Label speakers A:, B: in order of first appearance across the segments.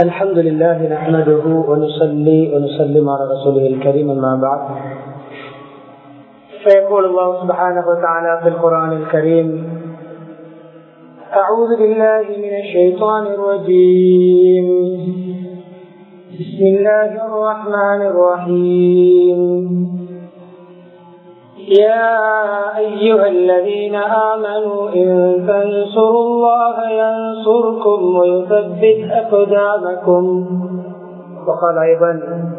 A: الحمد لله نحمده ونصلي ونسلم على رسوله الكريم أما بعد فيقول الله سبحانه وتعالى في القرآن الكريم أعوذ بالله من الشيطان الرجيم بسم الله الرحمن الرحيم يا أيها الذين آمنوا إن تنصروا الله ينصركم ويثبت أقدامكم وقال أيضا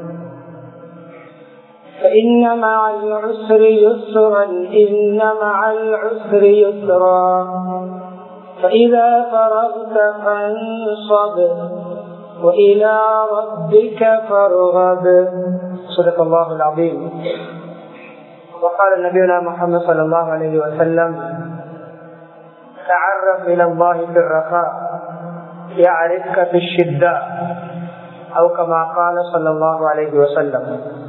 A: فإن مع العسر يسرا إن مع العسر يسرا فإذا فرغت فانصب وإلى ربك فارغب صدق الله العظيم وقال نبينا محمد صلى الله عليه وسلم تعرف إلى الله في الرخاء يعرفك في الشدة أو كما قال صلى الله عليه وسلم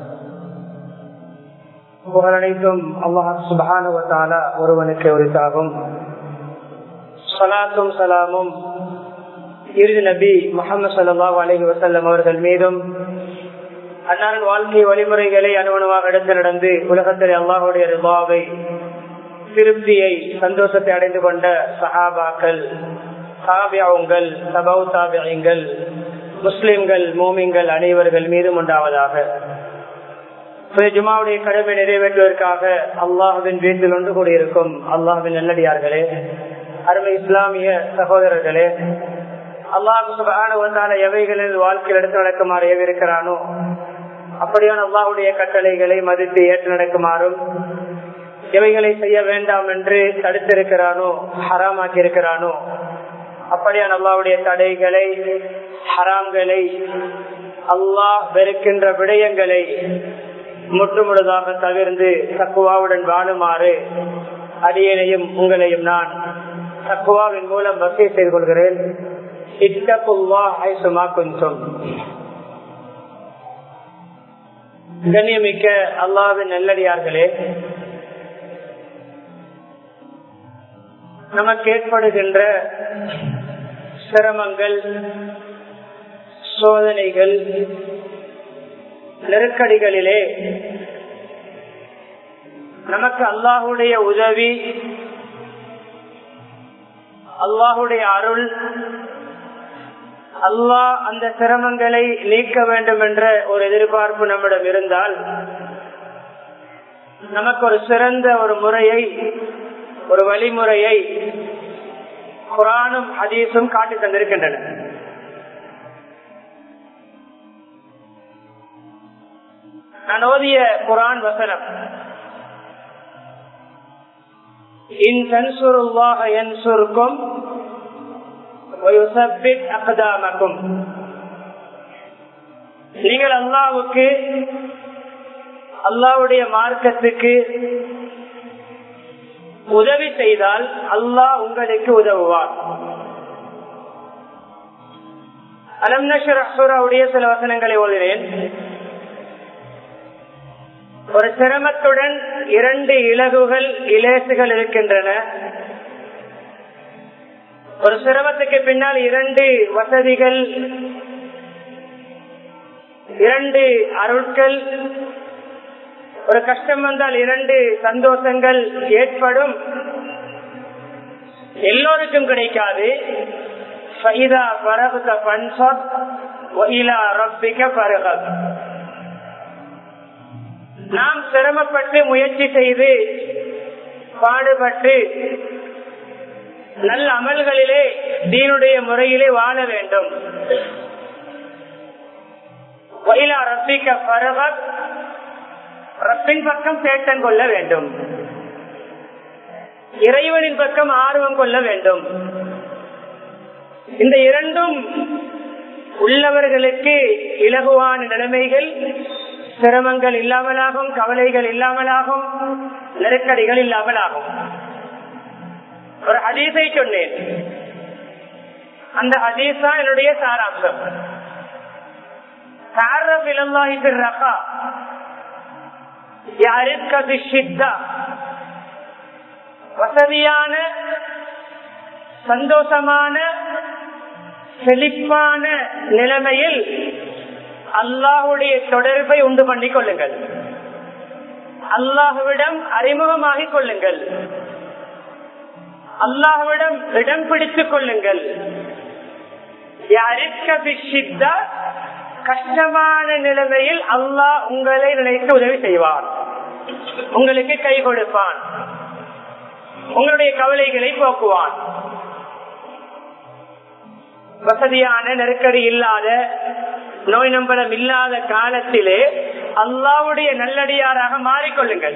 A: புகழனைத்தும் அல்லாஹ் சுபானுவத்தால ஒருவனுக்கு உரித்தாகும் சலாத்தும் சலாமும் இறுதி நபி முகமது சல்லாஹ் அலஹி வசல்லம் அவர்கள் மீதும் அன்னாரின் வாழ்க்கை வழிமுறைகளை அனுமணமாக எடுத்து நடந்து உலகத்தில் அல்லாஹுடைய ரிபாவை திருப்தியை சந்தோஷத்தை அடைந்து கொண்ட சஹாபாக்கள் சாபியாவுங்கள் சபவு சாபியங்கள் முஸ்லிம்கள் மூமிங்கள் அனைவர்கள் மீதும் உண்டாவதாக ஜுமாவுடைய கடமை நிறைவேற்றுவதற்காக அல்லாஹுவின் வீட்டில் ஒன்று கூடியிருக்கும் அல்லாஹுவின் நல்லடியார்களே அருமை இஸ்லாமிய சகோதரர்களே அல்லாஹு எவைகளில் வாழ்க்கையில் எடுத்து நடக்குமாறு ஏவிருக்கிறானோ அப்படியான அல்லாஹுடைய கட்டளைகளை மதித்து ஏற்று நடக்குமாறும் எவைகளை செய்ய வேண்டாம் என்று தடுத்திருக்கிறானோ ஹராமாக்கி இருக்கிறானோ அப்படியான அல்லாவுடைய தடைகளை ஹராம்களை அல்லாஹ் வெறுக்கின்ற விடயங்களை முற்றுமுழுதாக தவிர்ந்து தக்குவாவுடன் வாழுமாறு அடியனையும் உங்களையும் நான் தக்குவாவின் மூலம் வசதி செய்து கொள்கிறேன் கண்ணியமிக்க அல்லாவின் நல்லடியார்களே நமக்கு ஏற்படுகின்ற சிரமங்கள் சோதனைகள் நெருக்கடிகளிலே நமக்கு அல்லாஹுடைய உதவி அல்லாஹுடைய அருள் அல்லாஹ் அந்த சிரமங்களை நீக்க வேண்டும் என்ற ஒரு எதிர்பார்ப்பு நம்மிடம் இருந்தால் நமக்கு ஒரு சிறந்த ஒரு முறையை ஒரு வழிமுறையை குரானும் ஹதீஸும் காட்டி தந்திருக்கின்றன நான் ஓதிய குரான் வசனம் இன் தன்சுருல்லாக என் சுருக்கும் அகதாமக்கும் நீங்கள் அல்லாவுக்கு அல்லாவுடைய மார்க்கத்துக்கு உதவி செய்தால் அல்லாஹ் உங்களுக்கு உதவுவார் அலம் நஷராவுடைய சில வசனங்களை ஓதுகிறேன் ஒரு சிரமத்துடன் இரண்டு இலகுகள் இலேசுகள் இருக்கின்றன ஒரு சிரமத்துக்கு பின்னால் இரண்டு வசதிகள் இரண்டு அருட்கள் ஒரு கஷ்டம் வந்தால் இரண்டு சந்தோஷங்கள் ஏற்படும் எல்லோருக்கும் கிடைக்காது நாம் சிரமப்பட்டு முயற்சி செய்து பாடுபட்டு நல்ல அமல்களிலே தீனுடைய முறையிலே வாழ வேண்டும் ரப்பின் பக்கம் தேட்டம் கொள்ள வேண்டும் இறைவனின் பக்கம் ஆர்வம் கொள்ள வேண்டும் இந்த இரண்டும் உள்ளவர்களுக்கு இலகுவான நிலைமைகள் சிரமங்கள் இல்லாமலாகும் கவலைகள் இல்லாமலாகும் நெருக்கடிகள் இல்லாமலாகும் ஒரு ஹதீஸை சொன்னேன் அந்த ஹதீஸ் தான் என்னுடைய சாராம்சம் வசதியான சந்தோஷமான செழிப்பான நிலைமையில் அல்லாஹுடைய தொடர்பை உண்டு பண்ணிக் கொள்ளுங்கள் அல்லாஹுவிடம் அறிமுகமாகிக் கொள்ளுங்கள் அல்லாஹுவிடம் இடம் பிடித்துக் கொள்ளுங்கள் கஷ்டமான நிலைமையில் அல்லாஹ் உங்களை நினைத்து உதவி செய்வார் உங்களுக்கு கை கொடுப்பான் உங்களுடைய கவலைகளை போக்குவான் வசதியான நெருக்கடி இல்லாத நோய் நம்பலம் இல்லாத காலத்திலே அல்லாவுடைய நல்லடியாராக மாறிக்கொள்ளுங்கள்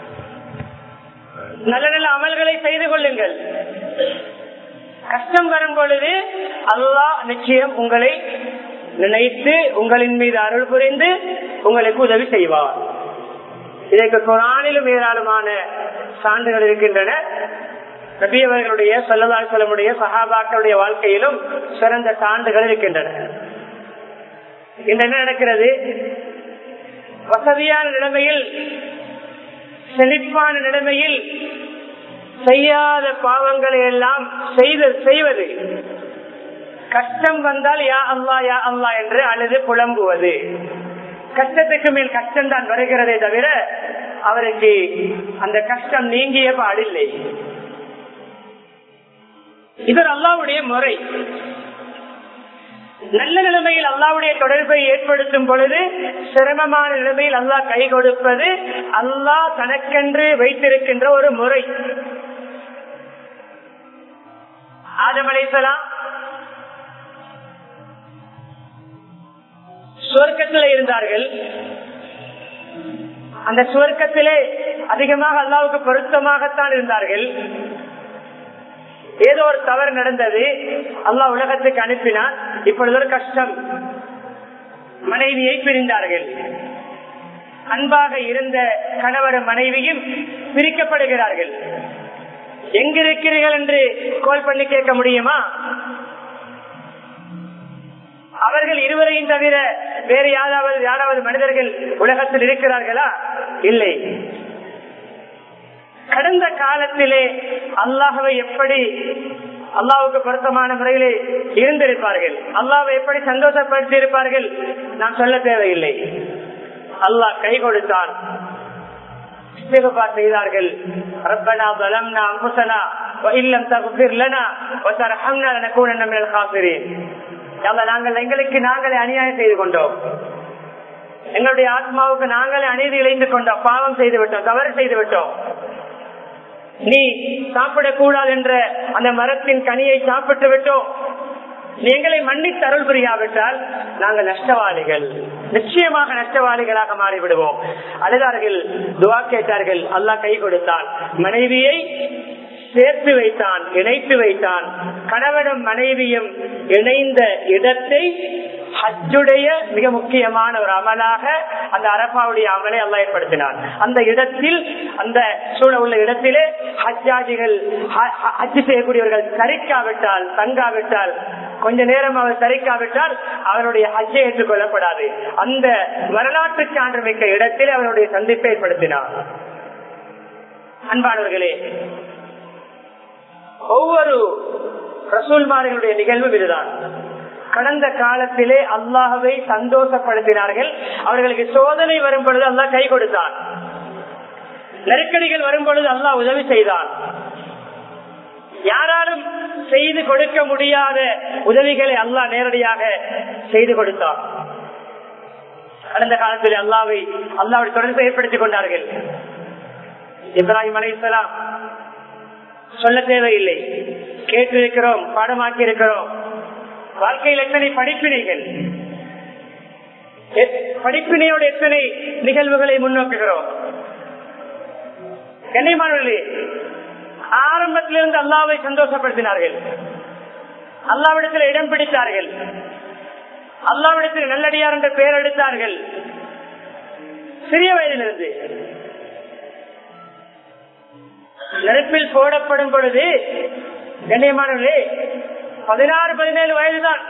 A: நல்ல நல்ல அமல்களை செய்து கொள்ளுங்கள் கஷ்டம் வரும் பொழுது அல்லாஹ் நிச்சயம் உங்களை நினைத்து உங்களின் மீது அருள் புரிந்து உங்களுக்கு உதவி செய்வார் இதற்கு குரானிலும் ஏராளமான சான்றுகள் இருக்கின்றன நபியவர்களுடைய சொல்லலால் சொல்லமுடைய சகாபாக்களுடைய வாழ்க்கையிலும் சிறந்த சான்றுகள் இருக்கின்றன இன்று என்ன நடக்கிறது வசதியான நிலைமையில் செழிப்பான நிலைமையில் செய்யாத பாவங்களை எல்லாம் செய்து செய்வது கஷ்டம் வந்தால் யா அல்லா யா அல்லா என்று அழுது புலம்புவது கஷ்டத்துக்கு மேல் கஷ்டம் தான் வருகிறதே தவிர அவருக்கு அந்த கஷ்டம் நீங்கிய பாடில்லை இது அல்லாவுடைய முறை நல்ல நிலைமையில் அல்லாவுடைய தொடர்பை ஏற்படுத்தும் பொழுது சிரமமான நிலைமையில் அல்லாஹ் கை கொடுப்பது அல்லாஹ் தனக்கென்று வைத்திருக்கின்ற ஒரு முறை ஆதம் அலைசலாம் சுவர்க்கத்தில் இருந்தார்கள் அந்த சுவர்க்கத்திலே அதிகமாக அல்லாவுக்கு பொருத்தமாகத்தான் இருந்தார்கள் ஏதோ ஒரு தவறு நடந்தது அல்லா உலகத்துக்கு அனுப்பினார் இப்பொழுது ஒரு கஷ்டம் மனைவியை பிரிந்தார்கள் அன்பாக இருந்த கணவர் மனைவியும் பிரிக்கப்படுகிறார்கள் எங்கிருக்கிறீர்கள் என்று கோல் பண்ணி கேட்க முடியுமா அவர்கள் இருவரையும் தவிர வேறு யாராவது யாராவது மனிதர்கள் உலகத்தில் இருக்கிறார்களா இல்லை கடந்த காலத்திலே அல்லாஹவை எப்படி அல்லாவுக்கு பொருத்தமான முறையிலே இருந்திருப்பார்கள் அல்லாவை எப்படி சந்தோஷப்படுத்தி இருப்பார்கள் நான் சொல்ல தேவையில்லை அல்லாஹ் கை கொடுத்தான் செய்தார்கள் ரப்பனா பலம்னா அம்புசனா இல்லம் தகுதிர்லனா ஒத்தரஹம்னா லனகூனன்ன மினல் காசிரீன் நாங்கள் எங்களுக்கு நாங்களே அநியாயம் செய்து கொண்டோம் எங்களுடைய ஆத்மாவுக்கு நாங்களே அநீதி இழைந்து கொண்டோம் பாவம் செய்து விட்டோம் தவறு செய்து விட்டோம் நீ சாப்பிடக்கூடாது என்ற அந்த மரத்தின் கனியை சாப்பிட்டு விட்டோம் எங்களை மன்னித்து அருள் புரியாவிட்டால் நாங்கள் நஷ்டவாளிகள் நிச்சயமாக நஷ்டவாளிகளாக மாறிவிடுவோம் அழுதார்கள் துவா கேட்டார்கள் அல்லாஹ் கை கொடுத்தான் மனைவியை சேர்த்து வைத்தான் இணைத்து வைத்தான் கணவனும் மனைவியும் இணைந்த இடத்தை ஹஜ்ஜுடைய மிக முக்கியமான ஒரு அமலாக அந்த அரபாவுடைய அமலை அல்ல ஏற்படுத்தினார் அந்த இடத்தில் அந்த சூழ உள்ள இடத்திலே ஹஜ்ஜாஜிகள் ஹஜ் செய்யக்கூடியவர்கள் தரிக்காவிட்டால் தங்காவிட்டால் கொஞ்ச நேரம் அவர் தரிக்காவிட்டால் அவருடைய ஹஜ்ஜை ஏற்றுக்கொள்ளப்படாது அந்த வரலாற்று சான்று மிக்க இடத்தில் அவருடைய சந்திப்பை ஏற்படுத்தினார் அன்பானவர்களே ஒவ்வொரு ரசூல்மார்களுடைய நிகழ்வும் இதுதான் கடந்த காலத்திலே அல்லாஹவை சந்தோஷப்படுத்தினார்கள் அவர்களுக்கு சோதனை வரும் பொழுது அல்லாஹ் கை கொடுத்தான் நெருக்கடிகள் வரும் பொழுது அல்லாஹ் உதவி செய்தான் யாராலும் செய்து கொடுக்க முடியாத உதவிகளை அல்லாஹ் நேரடியாக செய்து கொடுத்தான் கடந்த காலத்தில் அல்லாவை அல்லாவுடைய தொடர்பை ஏற்படுத்திக் கொண்டார்கள் இப்ராஹிம் அலி இஸ்லாம் சொல்ல தேவையில்லை கேட்டிருக்கிறோம் பாடமாக்கி இருக்கிறோம் வாழ்க்கையில் எத்தனை படிப்பினைகள் படிப்பினையோட எத்தனை நிகழ்வுகளை முன்னோக்குகிறோம் கண்ணியமானவர்களே ஆரம்பத்திலிருந்து அல்லாவை சந்தோஷப்படுத்தினார்கள் அல்லாவிடத்தில் இடம் பிடித்தார்கள் அல்லாவிடத்தில் நல்லடியார் என்ற பெயர் எடுத்தார்கள் சிறிய வயதிலிருந்து நெருப்பில் போடப்படும் பொழுது கண்ணியமானவர்களே பதினாறு பதினேழு வயதுதான்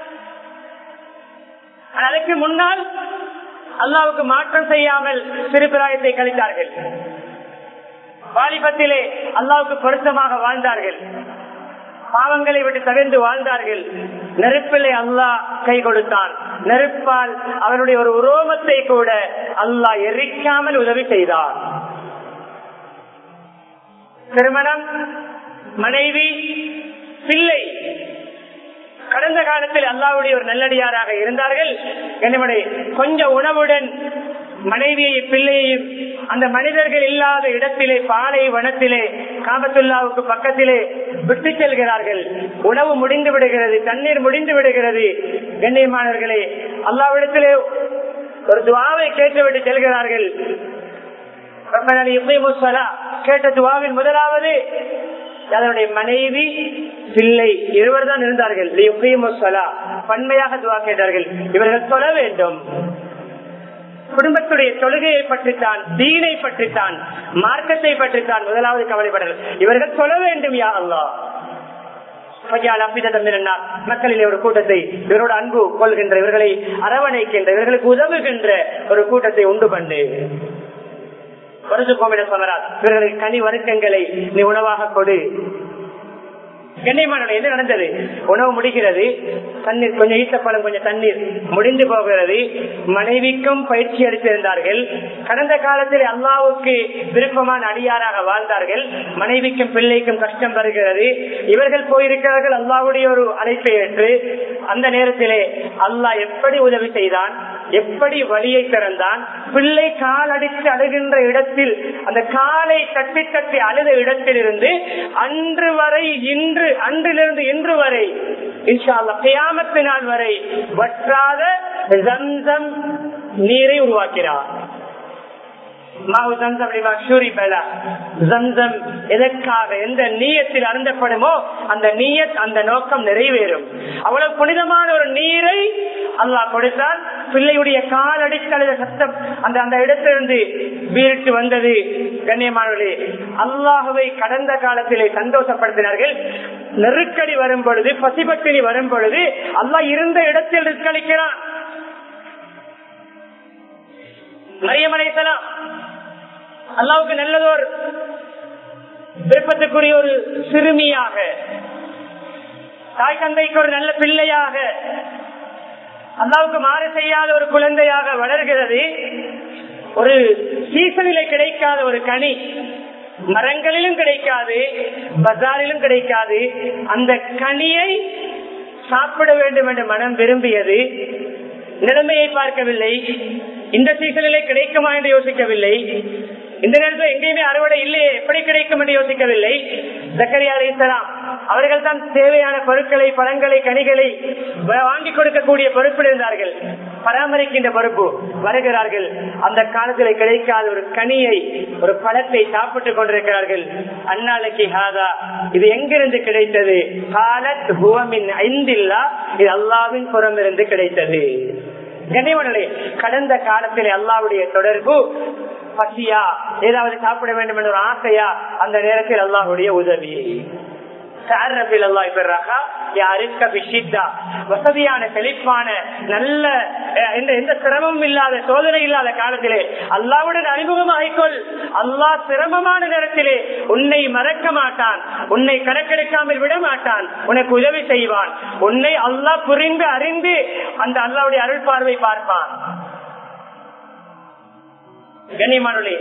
A: அதற்கு முன்னால் அல்லாவுக்கு மாற்றம் செய்யாமல் திருப்பிராயத்தை கழித்தார்கள் வாலிபத்திலே அல்லாவுக்கு பொருத்தமாக வாழ்ந்தார்கள் பாவங்களை விட்டு தவிர்த்து வாழ்ந்தார்கள் நெருப்பிலே அல்லாஹ் கை கொடுத்தான் நெருப்பால் அவருடைய ஒரு உரோமத்தை கூட அல்லாஹ் எரிக்காமல் உதவி செய்தார் திருமணம் மனைவி பிள்ளை கடந்த காலத்தில் அல்லாவுடைய ஒரு நல்லடியாராக இருந்தார்கள் என்னுடைய கொஞ்ச உணவுடன் மனைவியை பிள்ளையையும் அந்த மனிதர்கள் இல்லாத இடத்திலே பாலை வனத்திலே காபத்துல்லாவுக்கு பக்கத்திலே விட்டு செல்கிறார்கள் உணவு முடிந்து விடுகிறது தண்ணீர் முடிந்து விடுகிறது கண்ணியமானவர்களே அல்லாவிடத்திலே ஒரு துவாவை கேட்டுவிட்டு செல்கிறார்கள் கேட்ட துவாவில் முதலாவது அதனுடைய மனைவி பிள்ளை இருவர் தான் இருந்தார்கள் பன்மையாக துவா கேட்டார்கள் இவர்கள் சொல்ல வேண்டும் குடும்பத்துடைய தொழுகையை பற்றித்தான் தீனை பற்றித்தான் மார்க்கத்தை பற்றித்தான் முதலாவது கவலைப்படல் இவர்கள் சொல்ல வேண்டும் யா அல்லா மக்களிலே ஒரு கூட்டத்தை இவரோட அன்பு கொள்கின்ற இவர்களை அரவணைக்கின்ற இவர்களுக்கு உதவுகின்ற ஒரு கூட்டத்தை உண்டு பண்ணு இவர்களுக்கு கனி வருக்கங்களை நீ உணவாக கொடு கண்ணியமான என்ன நடந்தது உணவு முடிகிறது தண்ணீர் கொஞ்சம் ஈட்டப்பழம் கொஞ்சம் தண்ணீர் முடிந்து போகிறது மனைவிக்கும் பயிற்சி அளித்திருந்தார்கள் கடந்த காலத்தில் அல்லாவுக்கு விருப்பமான அடியாராக வாழ்ந்தார்கள் மனைவிக்கும் பிள்ளைக்கும் கஷ்டம் வருகிறது இவர்கள் போயிருக்கிறார்கள் அல்லாவுடைய ஒரு அழைப்பை ஏற்று அந்த நேரத்திலே அல்லாஹ் எப்படி உதவி செய்தான் எப்படி வழியை திறந்தான் பிள்ளை கால் அடித்து அழுகின்ற இடத்தில் அந்த காலை தட்டி தட்டி அழுத இடத்தில் இருந்து அன்று வரை இன்று அன்றிலிருந்து இன்று வரை கியாமத்து நாள் வரை வற்றாத ஜம்சம் நீரை உருவாக்கிறார் எதற்காக எந்த நீயத்தில் அருந்தப்படுமோ அந்த நீயத் அந்த நோக்கம் நிறைவேறும் அவ்வளவு புனிதமான ஒரு நீரை அல்லாஹ் கொடுத்தால் பிள்ளையுடைய கால் அடித்தழுத சத்தம் அந்த அந்த இடத்திலிருந்து வீரிட்டு வந்தது கண்ணியமானவர்களே அல்லாஹுவை கடந்த காலத்திலே சந்தோஷப்படுத்தினார்கள் நெருக்கடி வரும் பொழுது பசிபட்டினி வரும் பொழுது அல்லாஹ் இருந்த இடத்தில் நிற்கலிக்கிறான் மரியமலைத்தலாம் அல்லாவுக்கு நல்லதோர் விருப்பத்துக்குரிய ஒரு சிறுமியாக தாய் தந்தைக்கு ஒரு நல்ல பிள்ளையாக அல்லாவுக்கு மாறு செய்யாத ஒரு குழந்தையாக வளர்கிறது ஒரு சீசனிலே கிடைக்காத ஒரு கனி மரங்களிலும் கிடைக்காது பஜாரிலும் கிடைக்காது அந்த கனியை சாப்பிட வேண்டும் என்று மனம் விரும்பியது நிலைமையை பார்க்கவில்லை இந்த சீசனிலே கிடைக்குமா என்று யோசிக்கவில்லை இந்த நேரத்தில் எங்கேயுமே அறுவடை இல்லையே எப்படி கிடைக்கும் என்று யோசிக்கவில்லை சக்கரியா அலிசலாம் அவர்கள் தான் தேவையான பொருட்களை பழங்களை கனிகளை வாங்கி கொடுக்கக்கூடிய பொறுப்பில் இருந்தார்கள் பராமரிக்கின்ற பொறுப்பு வருகிறார்கள் அந்த காலத்தில் கிடைக்காத ஒரு கனியை ஒரு பழத்தை சாப்பிட்டுக் கொண்டிருக்கிறார்கள் அந்நாளைக்கு ஹாதா இது எங்கிருந்து கிடைத்தது காலத் ஹுவமின் ஐந்தில்லா இது அல்லாவின் புறம் இருந்து கிடைத்தது கனிவனே கடந்த காலத்தில் அல்லாவுடைய தொடர்பு பசியா ஏதாவது சாப்பிட வேண்டும் என்ற ஒரு ஆசையா அந்த நேரத்தில் அல்லாஹுடைய உதவி வசதியான செழிப்பான நல்ல எந்த சிரமமும் இல்லாத சோதனை இல்லாத காலத்திலே அல்லாவுடன் அறிமுகமாகிக்கொள் அல்லாஹ் சிரமமான நேரத்திலே உன்னை மறக்க மாட்டான் உன்னை கணக்கெடுக்காமல் விட மாட்டான் உனக்கு உதவி செய்வான் உன்னை அல்லாஹ் புரிந்து அறிந்து அந்த அல்லாவுடைய அருள் பார்வை பார்ப்பான் கண்ணியமானே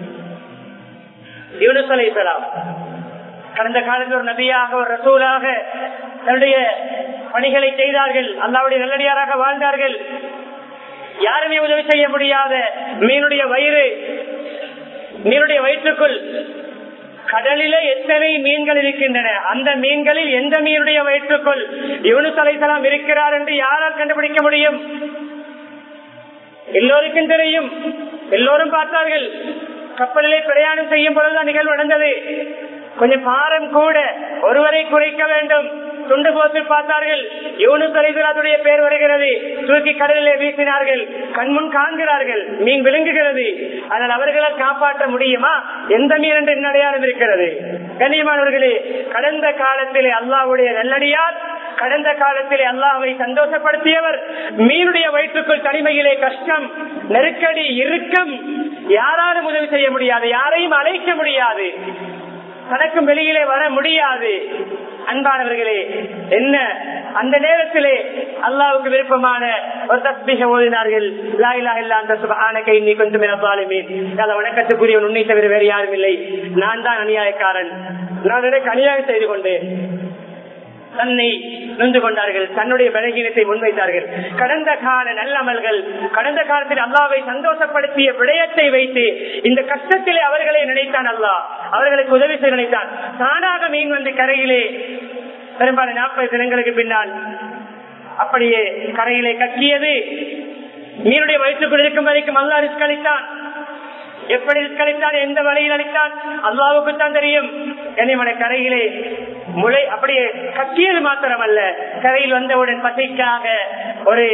A: யூனுஸ் அலைசலாம் கடந்த காலத்தில் ஒரு நபியாக ஒரு ரசூலாக தன்னுடைய பணிகளை செய்தார்கள் அல்லாவுடைய நல்லடியாராக வாழ்ந்தார்கள் யாருமே உதவி செய்ய முடியாத மீனுடைய வயிறு மீனுடைய வயிற்றுக்குள் கடலிலே எத்தனை மீன்கள் இருக்கின்றன அந்த மீன்களில் எந்த மீனுடைய வயிற்றுக்குள் யூனுஸ் அலைசலாம் இருக்கிறார் என்று யாரால் கண்டுபிடிக்க முடியும் எல்லோருக்கும் தெரியும் எல்லோரும் பார்த்தார்கள் கப்பலிலே பிரயாணம் செய்யும் பொழுதுதான் நிகழ்வு நடந்தது கொஞ்சம் பாரம் கூட ஒருவரை குறைக்க வேண்டும் துண்டு போட்டு பார்த்தார்கள் யூனுஸ் அலிதுடைய பேர் வருகிறது தூக்கி கடலிலே வீசினார்கள் கண்முன் காண்கிறார்கள் மீன் விழுங்குகிறது ஆனால் அவர்களால் காப்பாற்ற முடியுமா எந்த மீன் என்று என்ன அடையாளம் இருக்கிறது கண்ணியமானவர்களே கடந்த காலத்திலே அல்லாவுடைய நல்லடியார் கடந்த காலத்திலே அல்லாவை சந்தோஷப்படுத்தியவர் மீனுடைய வயிற்றுக்குள் தனிமையிலே கஷ்டம் நெருக்கடி இறுக்கம் யாராலும் உதவி செய்ய முடியாது யாரையும் அழைக்க முடியாது தனக்கும் வெளியிலே வர முடியாது அன்பானவர்களே என்ன அந்த நேரத்திலே அல்லாவுக்கு விருப்பமான ஒரு தஸ்பீக ஓதினார்கள் லாயிலா இல்லா அந்த சுபஹான கை நீ கொஞ்சம் வணக்கத்துக்குரிய உன்னை தவிர வேறு யாரும் இல்லை நான் தான் அநியாயக்காரன் நான் எனக்கு அநியாயம் செய்து கொண்டேன் தன்னை நொந்து கொண்டார்கள் தன்னுடைய பலகீனத்தை முன்வைத்தார்கள் கடந்த கால நல்லமல்கள் கடந்த காலத்தில் அல்லாவை சந்தோஷப்படுத்திய விடயத்தை வைத்து இந்த கஷ்டத்திலே அவர்களை நினைத்தான் அல்லாஹ் அவர்களுக்கு உதவி செய்ய நினைத்தான் தானாக மீன் வந்து கரையிலே பெரும்பாலும் நாற்பது தினங்களுக்கு பின்னால் அப்படியே கரையிலே கக்கியது மீனுடைய வயிற்றுக்குள் இருக்கும் வரைக்கும் அல்லா ரிஸ்க் அளித்தான் எப்படி அளித்தான் எந்த வழியில் அளித்தான் அல்லாவுக்கு தான் தெரியும் கனிமன கரையிலே முளை அப்படியே கக்கியது மாத்திரமல்ல கரையில் வந்தவுடன் பசைக்காக ஒரு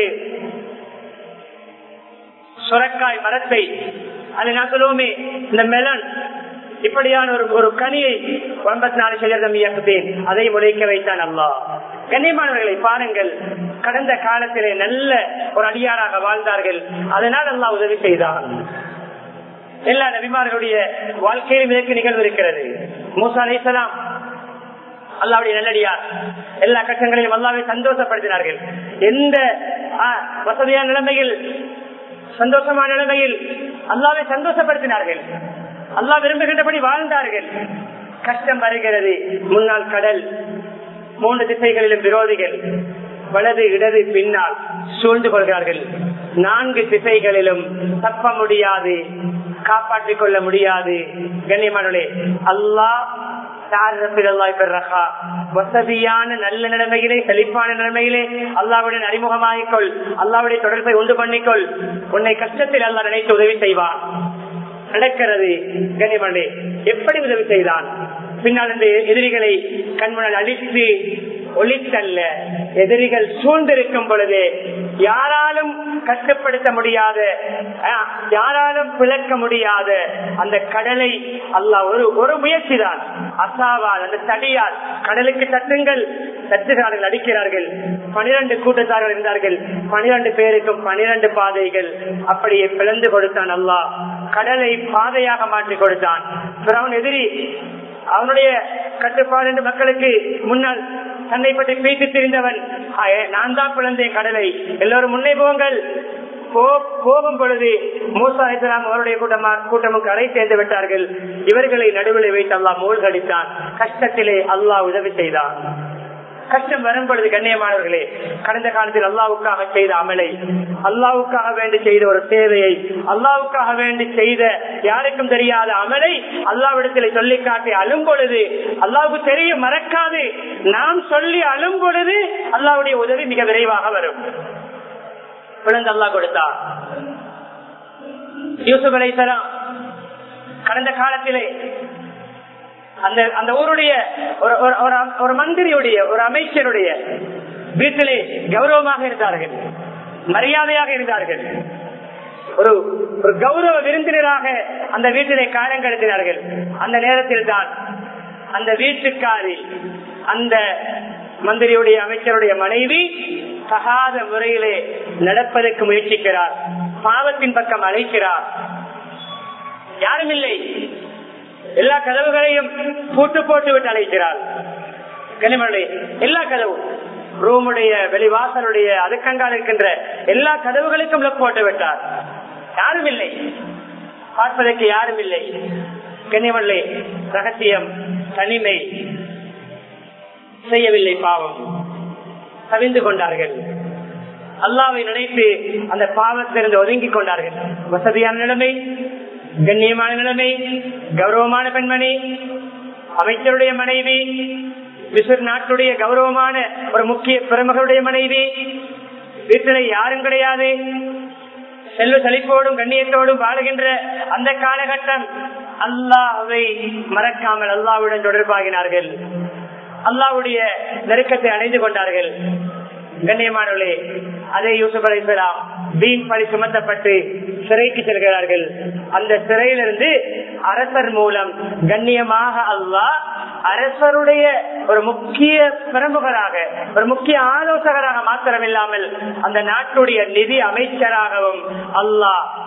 A: சுரக்காய் மரத்தை அது நான் சொல்லுவோமே இந்த மெலன் இப்படியான ஒரு ஒரு கனியை ஒன்பத்தி நாலு சதவீதம் இயக்குத்தேன் அதை முளைக்க வைத்தான் அல்லா கண்ணியமானவர்களை பாருங்கள் கடந்த காலத்திலே நல்ல ஒரு அடியாராக வாழ்ந்தார்கள் அதனால் அல்லா உதவி செய்தான் எல்லா நபிமார்களுடைய வாழ்க்கையிலும் இதற்கு நிகழ்வு இருக்கிறது மூசா அலிசலாம் அல்லாவுடைய நல்லடியார் எல்லா கட்டங்களையும் அல்லாவை சந்தோஷப்படுத்தினார்கள் எந்த வசதியான நிலைமையில் சந்தோஷமான நிலைமையில் அல்லாவை சந்தோஷப்படுத்தினார்கள் அல்லா விரும்புகின்றபடி வாழ்ந்தார்கள் கஷ்டம் வருகிறது முன்னாள் கடல் மூன்று திசைகளிலும் விரோதிகள் வலது இடது பின்னால் சூழ்ந்து கொள்கிறார்கள் நான்கு திசைகளிலும் தப்ப முடியாது காப்பாற்றிக் கொள்ள முடியாது கண்ணியமானே அல்லாஹ் வசதியான நல்ல நிலைமையிலே செழிப்பான நிலைமையிலே அல்லாவுடன் அறிமுகமாகிக்கொள் அல்லாவுடைய தொடர்பை உண்டு பண்ணிக்கொள் உன்னை கஷ்டத்தில் அல்லா நினைத்து உதவி செய்வான் நடக்கிறது கனிமண்டே எப்படி உதவி செய்தான் பின்னால் இந்த எதிரிகளை கண்முனால் அழித்து ஒளித்தல்ல எதிரிகள் சூழ்ந்திருக்கும் பொழுது யாராலும் கட்டுப்படுத்த முடியாத யாராலும் பிளக்க முடியாத அந்த கடலை அல்ல ஒரு ஒரு முயற்சி தான் அசாவால் அந்த தடியால் கடலுக்கு தட்டுங்கள் தட்டுகிறார்கள் அடிக்கிறார்கள் பனிரெண்டு கூட்டத்தார்கள் இருந்தார்கள் பனிரெண்டு பேருக்கும் பனிரெண்டு பாதைகள் அப்படியே பிளந்து கொடுத்தான் அல்லா கடலை பாதையாக மாற்றி கொடுத்தான் எதிரி அவனுடைய கட்டுப்பாடு என்று மக்களுக்கு முன்னால் தன்னை பற்றி பேசி தெரிந்தவன் நான் தான் பிளந்தேன் கடலை எல்லோரும் முன்னே போங்கள் போகும் பொழுது மூசா இஸ்லாம் அவருடைய கூட்டமா கூட்டமும் கரை சேர்ந்து விட்டார்கள் இவர்களை நடுவில் வைத்து அல்லாஹ் மூழ்கடித்தான் கஷ்டத்திலே அல்லாஹ் உதவி செய்தான் கஷ்டம் வரும் பொழுது கண்ணியமானவர்களே கடந்த காலத்தில் அல்லாவுக்காக செய்த அமலை அல்லாவுக்காக வேண்டி செய்த ஒரு சேவையை அல்லாவுக்காக வேண்டி செய்த யாருக்கும் தெரியாத அமலை அல்லாவிடத்தில் சொல்லி காட்டி அழும் பொழுது அல்லாவுக்கு தெரியும் மறக்காது நாம் சொல்லி அழும் பொழுது அல்லாவுடைய உதவி மிக விரைவாக வரும் குழந்தை அல்லா கொடுத்தார் யூசுப் அலைசலாம் கடந்த காலத்திலே அந்த அந்த ஊருடைய ஒரு மந்திரியுடைய ஒரு அமைச்சருடைய வீட்டிலே கௌரவமாக இருந்தார்கள் மரியாதையாக இருந்தார்கள் ஒரு ஒரு கௌரவ விருந்தினராக அந்த வீட்டிலே காலம் கடத்தினார்கள் அந்த நேரத்தில் தான் அந்த வீட்டுக்காரி அந்த மந்திரியுடைய அமைச்சருடைய மனைவி தகாத முறையிலே நடப்பதற்கு முயற்சிக்கிறார் பாவத்தின் பக்கம் அழைக்கிறார் யாரும் இல்லை எல்லா கதவுகளையும் பூட்டு போட்டு விட்டு அழைக்கிறார் கனிமலை எல்லா கதவும் ரூமுடைய வெளிவாசலுடைய அதுக்கங்கால் இருக்கின்ற எல்லா கதவுகளுக்கும் லக் போட்டு விட்டார் யாரும் இல்லை பார்ப்பதற்கு யாரும் இல்லை கனிமல்லை ரகசியம் தனிமை செய்யவில்லை பாவம் கவிந்து கொண்டார்கள் அல்லாவை நினைத்து அந்த பாவத்திலிருந்து ஒதுங்கிக் கொண்டார்கள் வசதியான நிலைமை கண்ணியமான நிலைமை கௌரவமான பெண்மணி அமைச்சருடைய மனைவி விசுர் நாட்டுடைய கௌரவமான ஒரு முக்கிய பிரமுகருடைய மனைவி வீட்டில் யாரும் கிடையாது செல்வ செழிப்போடும் கண்ணியத்தோடும் வாழுகின்ற அந்த காலகட்டம் அல்லாவை மறக்காமல் அல்லாவுடன் தொடர்பாகினார்கள் அல்லாவுடைய நெருக்கத்தை அடைந்து கொண்டார்கள் கண்ணியமானவர்களே அதே யூசுப் அலிசலாம் வீண் பழி சுமத்தப்பட்டு சிறைக்கு செல்கிறார்கள் அந்த சிறையிலிருந்து அரசர் மூலம் கண்ணியமாக அல்லாஹ் அரசருடைய ஒரு முக்கிய பிரமுகராக ஒரு முக்கிய ஆலோசகராக மாத்திரமில்லாமல் அந்த நாட்டுடைய நிதி அமைச்சராகவும் அல்லாஹ்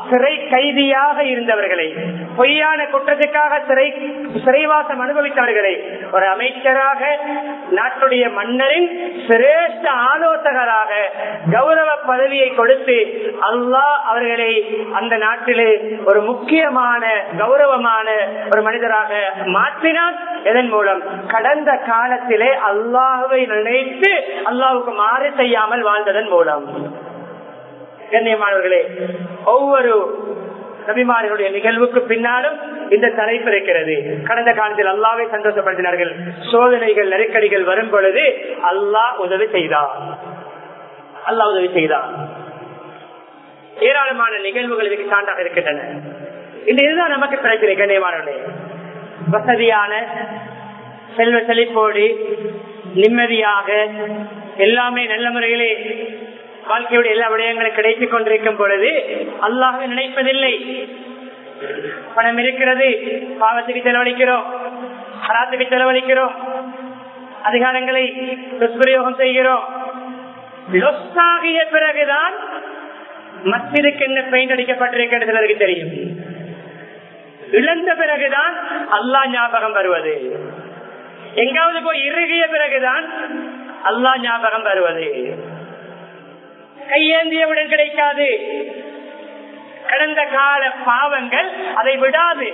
A: சிறை கைதியாக இருந்தவர்களை பொய்யான குற்றத்துக்காக சிறை சிறைவாசம் அனுபவித்தவர்களை ஒரு அமைச்சராக நாட்டுடைய மன்னரின் சிரேஷ்ட ஆலோசகராக கௌரவ பதவியை கொடுத்து அல்லாஹ் அவர்களை அந்த நாட்டிலே ஒரு முக்கியமான கௌரவமான ஒரு மனிதராக மாற்றினார் இதன் மூலம் கடந்த காலத்திலே அல்லாஹுவை நினைத்து அல்லாஹுக்கு மாறு செய்யாமல் வாழ்ந்ததன் மூலம் கண்ணியமானவர்களே ஒவ்வொரு நபிமார்களுடைய நிகழ்வுக்கு பின்னாலும் இந்த தலைப்பு இருக்கிறது கடந்த காலத்தில் அல்லாவை சந்தோஷப்படுத்தினார்கள் சோதனைகள் நெருக்கடிகள் வரும் பொழுது அல்லாஹ் உதவி செய்தார் அல்லாஹ் உதவி செய்தார் ஏராளமான நிகழ்வுகள் இதுக்கு சான்றாக இருக்கின்றன இந்த இதுதான் நமக்கு கிடைக்கிறது கண்ணியமானவர்களே வசதியான செல்வ செழிப்போடு நிம்மதியாக எல்லாமே நல்ல முறையிலே வாழ்க்கையுடைய எல்லா விடயங்களும் கிடைத்துக் கொண்டிருக்கும் பொழுது அல்லாஹ் நினைப்பதில்லை பணம் இருக்கிறது பாவத்துக்கு செலவழிக்கிறோம் ஹராத்துக்கு செலவழிக்கிறோம் அதிகாரங்களை துஷ்பிரயோகம் செய்கிறோம் லொஸ்டாகிய பிறகுதான் மஸ்ஜிதுக்கு என்ன பெயிண்ட் அடிக்கப்பட்டிருக்கிறது சிலருக்கு தெரியும் இழந்த பிறகுதான் அல்லாஹ் ஞாபகம் வருவது எங்காவது போய் இறுகிய பிறகுதான் அல்லாஹ் ஞாபகம் வருவது கையேந்தியவுடன் கிடைக்காது கடந்த கால பாவங்கள் அதை விடாது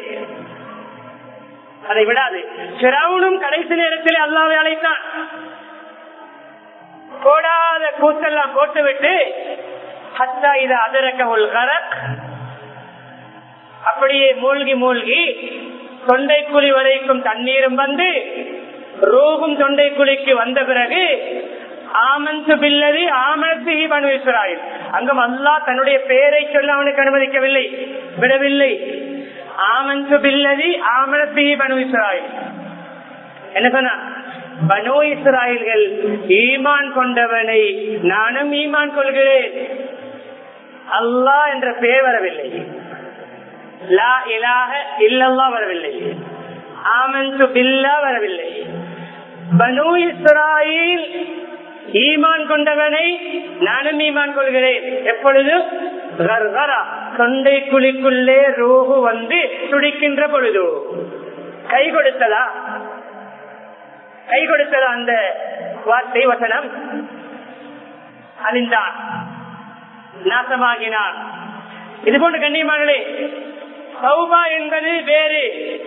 A: அதை விடாது சிரவுனும் கடைசி நேரத்தில் அல்லாவை அழைத்தான் போடாத கூத்தெல்லாம் போட்டுவிட்டு ஹத்தா இது அதரக்க உள்கரக் அப்படியே மூழ்கி மூழ்கி தொண்டைக்குழி வரைக்கும் தண்ணீரும் வந்து ரோகும் தொண்டைக்குழிக்கு வந்த பிறகு ஆமந்து பில்லதி ஆமனத்திகி பனு இஸ்ராயில் அங்கும் அல்லா தன்னுடைய பெயரை சொல்ல அவனுக்கு அனுமதிக்கவில்லை விடவில்லை ஆமந்து பில்லதி ஆமனத்திகி பனு இஸ்ராயில் என்ன சொன்னா பனு இஸ்ராயல்கள் ஈமான் கொண்டவனை நானும் ஈமான் கொள்கிறேன் அல்லாஹ் என்ற பெயர் வரவில்லை லா இலாக இல்லல்லா வரவில்லை ஆமந்து பில்லா வரவில்லை பனு இஸ்ராயில் ஈமான் கொண்டவனை நானும் ஈமான் கொள்கிறேன் எப்பொழுது தொண்டை குழிக்குள்ளே ரூஹு வந்து துடிக்கின்ற பொழுது கை கொடுத்ததா கை கொடுத்ததா அந்த வார்த்தை வசனம் அழிந்தான் நாசமாகினான் இது போன்ற கண்ணியமானே சௌபா என்பது வேறு